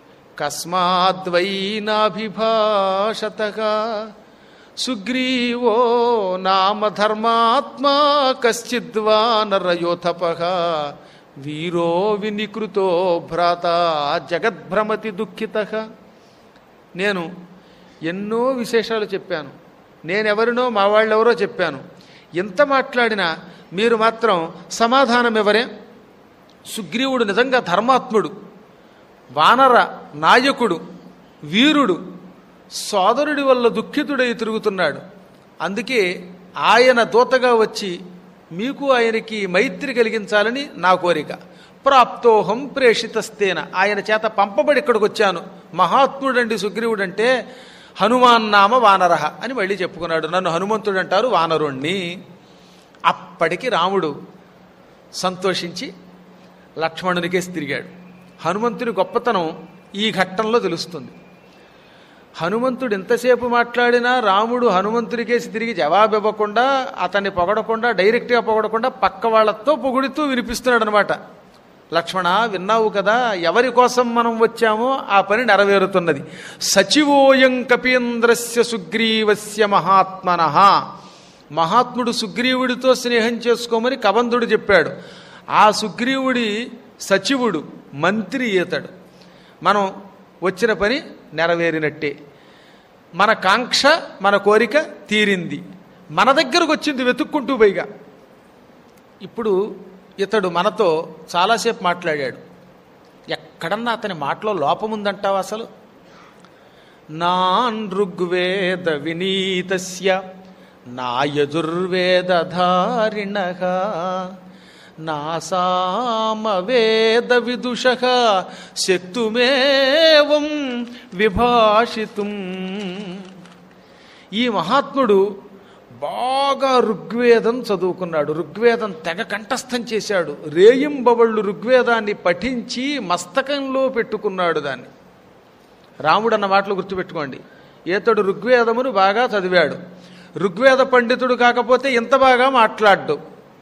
కస్మాద్వైనాభిభాషతగా సుగ్రీవో నామ ధర్మాత్మా కశ్చిద్వానరయోథప వీరో వినికృతో భ్రాత జగద్భ్రమతి దుఃఖిత నేను ఎన్నో విశేషాలు చెప్పాను నేనెవరినో మా వాళ్ళెవరో చెప్పాను ఎంత మాట్లాడినా మీరు మాత్రం సమాధానం ఎవరే సుగ్రీవుడు నిజంగా ధర్మాత్ముడు వానర నాయకుడు వీరుడు సోదరుడి వల్ల దుఃఖితుడై తిరుగుతున్నాడు అందుకే ఆయన దూతగా వచ్చి మీకు ఆయనకి మైత్రి కలిగించాలని నా కోరిక ప్రాప్తోహం ప్రేషితస్తేన ఆయన చేత పంపబడి ఇక్కడికి వచ్చాను మహాత్ముడండి సుగ్రీవుడంటే హనుమాన్ నామ వానరహ అని మళ్ళీ చెప్పుకున్నాడు నన్ను హనుమంతుడు అంటారు వానరుణ్ణి అప్పటికి రాముడు సంతోషించి లక్ష్మణునికేసి తిరిగాడు హనుమంతుని గొప్పతనం ఈ ఘట్టంలో తెలుస్తుంది హనుమంతుడు ఎంతసేపు మాట్లాడినా రాముడు హనుమంతుడికేసి తిరిగి జవాబు ఇవ్వకుండా అతన్ని పొగడకుండా డైరెక్ట్గా పొగడకుండా పక్క వాళ్ళతో పొగుడుతూ వినిపిస్తున్నాడు అనమాట లక్ష్మణ విన్నావు కదా ఎవరి కోసం మనం వచ్చామో ఆ పని నెరవేరుతున్నది సచివోయం కపీంద్రస్య సుగ్రీవస్య మహాత్మన మహాత్ముడు సుగ్రీవుడితో స్నేహం చేసుకోమని కబంధుడు చెప్పాడు ఆ సుగ్రీవుడి సచివుడు మంత్రి ఈతడు మనం వచ్చిన పని నెరవేరినట్టే మన కాంక్ష మన కోరిక తీరింది మన దగ్గరకు వచ్చింది వెతుక్కుంటూ పైగా ఇప్పుడు ఇతడు మనతో చాలాసేపు మాట్లాడాడు ఎక్కడన్నా అతని మాటలో లోపం ఉందంటావా అసలు నాన్ ఋగ్వేద వినీతస్య నా యజుర్వేదధారిణ నా సామవేద విదుష శక్తుమేవం విభాషితుం ఈ మహాత్ముడు బాగా ఋగ్వేదం చదువుకున్నాడు ఋగ్వేదం తెగ కంఠస్థం చేశాడు రేయింబవళ్ళు ఋగ్వేదాన్ని పఠించి మస్తకంలో పెట్టుకున్నాడు దాన్ని రాముడు అన్న మాటలు గుర్తుపెట్టుకోండి ఈతడు ఋగ్వేదమును బాగా చదివాడు ఋగ్వేద పండితుడు కాకపోతే ఇంత బాగా మాట్లాడ్డు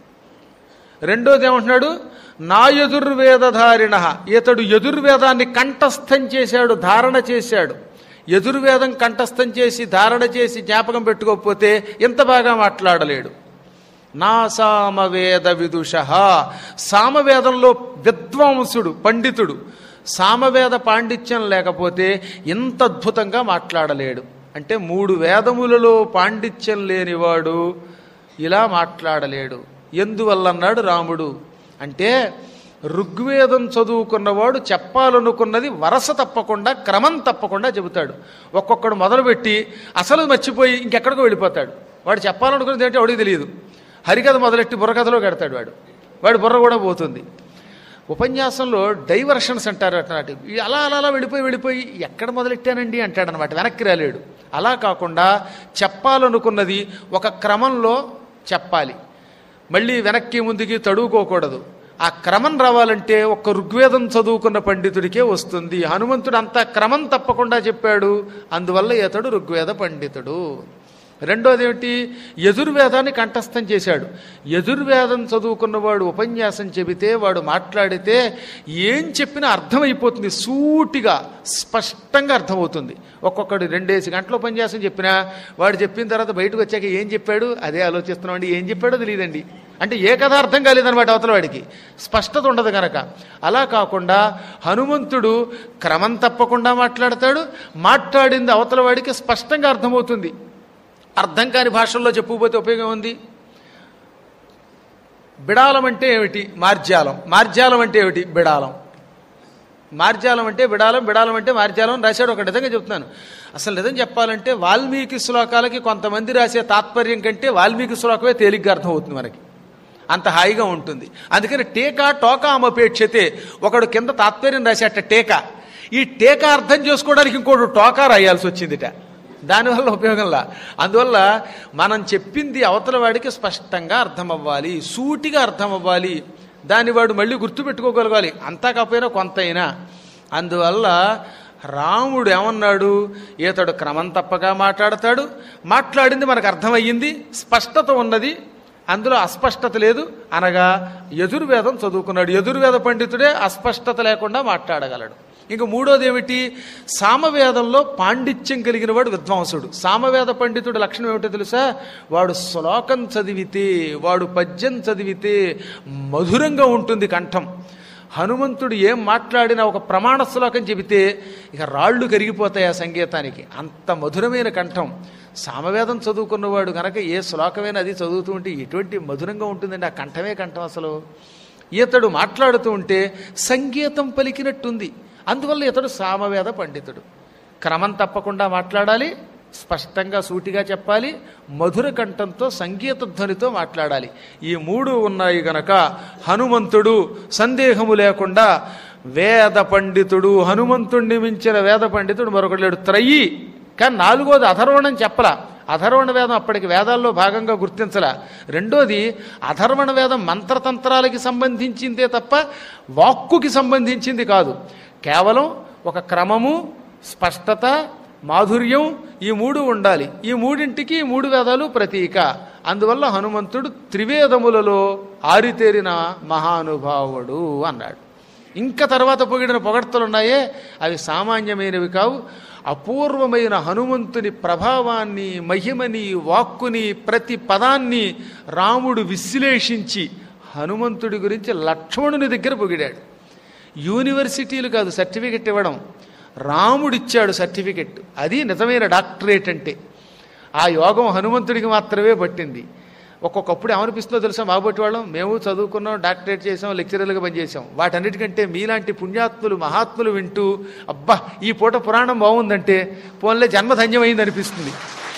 రెండోది ఏమంటున్నాడు నా యజుర్వేదధారిణ ఇతడు యజుర్వేదాన్ని కంఠస్థం చేశాడు ధారణ చేశాడు యజుర్వేదం కంఠస్థం చేసి ధారణ చేసి జ్ఞాపకం పెట్టుకోకపోతే ఇంత బాగా మాట్లాడలేడు నా సామవేద విదుష సామవేదంలో విద్వాంసుడు పండితుడు సామవేద పాండిత్యం లేకపోతే ఇంత అద్భుతంగా మాట్లాడలేడు అంటే మూడు వేదములలో పాండిత్యం లేనివాడు ఇలా మాట్లాడలేడు ఎందువల్లన్నాడు రాముడు అంటే ఋగ్వేదం చదువుకున్నవాడు చెప్పాలనుకున్నది వరస తప్పకుండా క్రమం తప్పకుండా చెబుతాడు ఒక్కొక్కడు మొదలుపెట్టి అసలు మర్చిపోయి ఇంకెక్కడికో వెళ్ళిపోతాడు వాడు చెప్పాలనుకున్నది ఏంటో వాడికి తెలియదు హరికథ మొదలెట్టి బుర్రకథలో కడతాడు వాడు వాడి బుర్ర కూడా పోతుంది ఉపన్యాసంలో డైవర్షన్స్ అంటారు అన్నట్టు ఈ అలా అలా అలా వెళ్ళిపోయి వెళ్ళిపోయి ఎక్కడ మొదలెట్టానండి అంటాడనమాట వెనక్కి రాలేడు అలా కాకుండా చెప్పాలనుకున్నది ఒక క్రమంలో చెప్పాలి మళ్ళీ వెనక్కి ముందుకి తడువుకోకూడదు ఆ క్రమం రావాలంటే ఒక్క ఋగ్వేదం చదువుకున్న పండితుడికే వస్తుంది హనుమంతుడు అంత క్రమం తప్పకుండా చెప్పాడు అందువల్ల ఇతడు ఋగ్వేద పండితుడు రెండోది ఏమిటి యజుర్వేదాన్ని కంఠస్థం చేశాడు యజుర్వేదం చదువుకున్నవాడు ఉపన్యాసం చెబితే వాడు మాట్లాడితే ఏం చెప్పినా అర్థమైపోతుంది సూటిగా స్పష్టంగా అర్థమవుతుంది ఒక్కొక్కడు రెండేసి గంటల ఉపన్యాసం చెప్పినా వాడు చెప్పిన తర్వాత బయటకు వచ్చాక ఏం చెప్పాడు అదే ఆలోచిస్తున్నామండి ఏం చెప్పాడో తెలియదండి అంటే ఏ కథ అర్థం కాలేదన్నమాట అవతల వాడికి స్పష్టత ఉండదు కనుక అలా కాకుండా హనుమంతుడు క్రమం తప్పకుండా మాట్లాడతాడు మాట్లాడింది అవతల వాడికి స్పష్టంగా అర్థమవుతుంది అర్థం కాని భాషల్లో చెప్పుకుపోతే ఉపయోగం ఉంది బిడాలం అంటే ఏమిటి మార్జాలం మార్జాలం అంటే ఏమిటి బిడాలం మార్జాలం అంటే బిడాలం బిడాలం అంటే మార్జాలం అని రాశాడు ఒక నిజంగా చెప్తున్నాను అసలు నిజం చెప్పాలంటే వాల్మీకి శ్లోకాలకి కొంతమంది రాసే తాత్పర్యం కంటే వాల్మీకి శ్లోకమే తేలిగ్గా అర్థమవుతుంది మనకి అంత హాయిగా ఉంటుంది అందుకని టీకా టోకా అమపేక్షతే ఒకడు కింద తాత్పర్యం రాసేట టీకా ఈ టీకా అర్థం చేసుకోవడానికి ఇంకోటి టోకా రాయాల్సి వచ్చిందిట దానివల్ల ఉపయోగంలా అందువల్ల మనం చెప్పింది అవతల వాడికి స్పష్టంగా అర్థం అవ్వాలి సూటిగా అర్థం అవ్వాలి దాన్ని వాడు మళ్ళీ గుర్తుపెట్టుకోగలగాలి అంతా కాకపోయినా కొంత అయినా అందువల్ల రాముడు ఏమన్నాడు ఈతడు క్రమం తప్పగా మాట్లాడతాడు మాట్లాడింది మనకు అర్థమయ్యింది స్పష్టత ఉన్నది అందులో అస్పష్టత లేదు అనగా యజుర్వేదం చదువుకున్నాడు యజుర్వేద పండితుడే అస్పష్టత లేకుండా మాట్లాడగలడు ఇంక మూడోది ఏమిటి సామవేదంలో పాండిత్యం కలిగిన వాడు విద్వాంసుడు సామవేద పండితుడు లక్షణం ఏమిటో తెలుసా వాడు శ్లోకం చదివితే వాడు పద్యం చదివితే మధురంగా ఉంటుంది కంఠం హనుమంతుడు ఏం మాట్లాడినా ఒక ప్రమాణ శ్లోకం చెబితే ఇక రాళ్ళు కరిగిపోతాయి ఆ సంగీతానికి అంత మధురమైన కంఠం సామవేదం చదువుకున్నవాడు కనుక ఏ శ్లోకమైనా అది చదువుతూ ఉంటే ఎటువంటి మధురంగా ఉంటుందండి ఆ కంఠమే కంఠం అసలు ఈతడు మాట్లాడుతూ ఉంటే సంగీతం పలికినట్టుంది అందువల్ల ఇతడు సామవేద పండితుడు క్రమం తప్పకుండా మాట్లాడాలి స్పష్టంగా సూటిగా చెప్పాలి మధుర కంఠంతో సంగీత ధ్వనితో మాట్లాడాలి ఈ మూడు ఉన్నాయి గనక హనుమంతుడు సందేహము లేకుండా వేద పండితుడు హనుమంతుణ్ణి మించిన వేద పండితుడు మరొకటి లేడు త్రయి కానీ నాలుగోది అధర్వణం చెప్పలా అధర్వణ వేదం అప్పటికి వేదాల్లో భాగంగా గుర్తించలా రెండోది అధర్వణ వేదం మంత్రతంత్రాలకి సంబంధించిందే తప్ప వాక్కుకి సంబంధించింది కాదు కేవలం ఒక క్రమము స్పష్టత మాధుర్యం ఈ మూడు ఉండాలి ఈ మూడింటికి ఈ మూడు వేదాలు ప్రతీక అందువల్ల హనుమంతుడు త్రివేదములలో ఆరితేరిన మహానుభావుడు అన్నాడు ఇంకా తర్వాత పొగిడిన పొగడ్తలు ఉన్నాయే అవి సామాన్యమైనవి కావు అపూర్వమైన హనుమంతుని ప్రభావాన్ని మహిమని వాక్కుని ప్రతి పదాన్ని రాముడు విశ్లేషించి హనుమంతుడి గురించి లక్ష్మణుని దగ్గర పొగిడాడు యూనివర్సిటీలు కాదు సర్టిఫికెట్ ఇవ్వడం రాముడిచ్చాడు సర్టిఫికెట్ అది నిజమైన డాక్టరేట్ అంటే ఆ యోగం హనుమంతుడికి మాత్రమే పట్టింది ఒక్కొక్కప్పుడు ఏమనిపిస్తుందో తెలుసా మాబట్టి వాళ్ళం మేము చదువుకున్నాం డాక్టరేట్ చేసాం లెక్చరర్లుగా పనిచేసాం వాటన్నిటికంటే మీలాంటి పుణ్యాత్ములు మహాత్ములు వింటూ అబ్బా ఈ పూట పురాణం బాగుందంటే పోన్లే జన్మధన్యమైంది అనిపిస్తుంది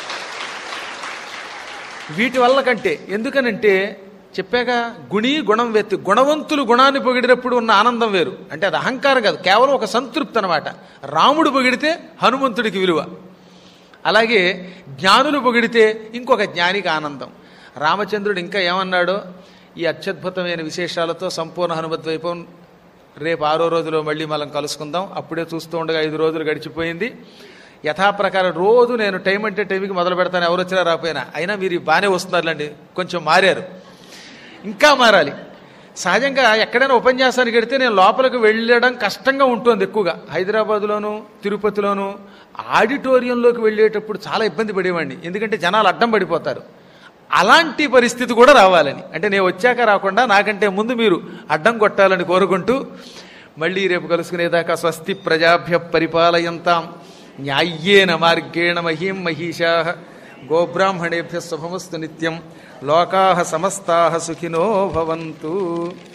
వీటి వల్ల కంటే ఎందుకనంటే చెప్పాక గుణి గుణం వెత్తి గుణవంతులు గుణాన్ని పొగిడినప్పుడు ఉన్న ఆనందం వేరు అంటే అది అహంకారం కాదు కేవలం ఒక సంతృప్తి అనమాట రాముడు పొగిడితే హనుమంతుడికి విలువ అలాగే జ్ఞానులు పొగిడితే ఇంకొక జ్ఞానికి ఆనందం రామచంద్రుడు ఇంకా ఏమన్నాడో ఈ అత్యద్భుతమైన విశేషాలతో సంపూర్ణ హనుమద్వైపం రేపు ఆరో రోజులో మళ్ళీ మనం కలుసుకుందాం అప్పుడే చూస్తూ ఉండగా ఐదు రోజులు గడిచిపోయింది యథాప్రకారం రోజు నేను టైం అంటే టైంకి మొదలు పెడతాను ఎవరు వచ్చినా రాకపోయినా అయినా మీరు బాగానే వస్తున్నారులేండి కొంచెం మారారు ఇంకా మారాలి సహజంగా ఎక్కడైనా ఉపన్యాసానికి వెడితే నేను లోపలికి వెళ్ళడం కష్టంగా ఉంటుంది ఎక్కువగా హైదరాబాద్లోను తిరుపతిలోను ఆడిటోరియంలోకి వెళ్ళేటప్పుడు చాలా ఇబ్బంది పడేవాడిని ఎందుకంటే జనాలు అడ్డం పడిపోతారు అలాంటి పరిస్థితి కూడా రావాలని అంటే నేను వచ్చాక రాకుండా నాకంటే ముందు మీరు అడ్డం కొట్టాలని కోరుకుంటూ మళ్ళీ రేపు కలుసుకునేదాకా స్వస్తి ప్రజాభ్య పరిపాలయంతాం న్యాయ్యేన మార్గేణ మహీం మహిషా గోబ్రాహ్మణేభ్య శుభమస్తు నిత్యం లోకా సమస్తా సుఖినో భవంతు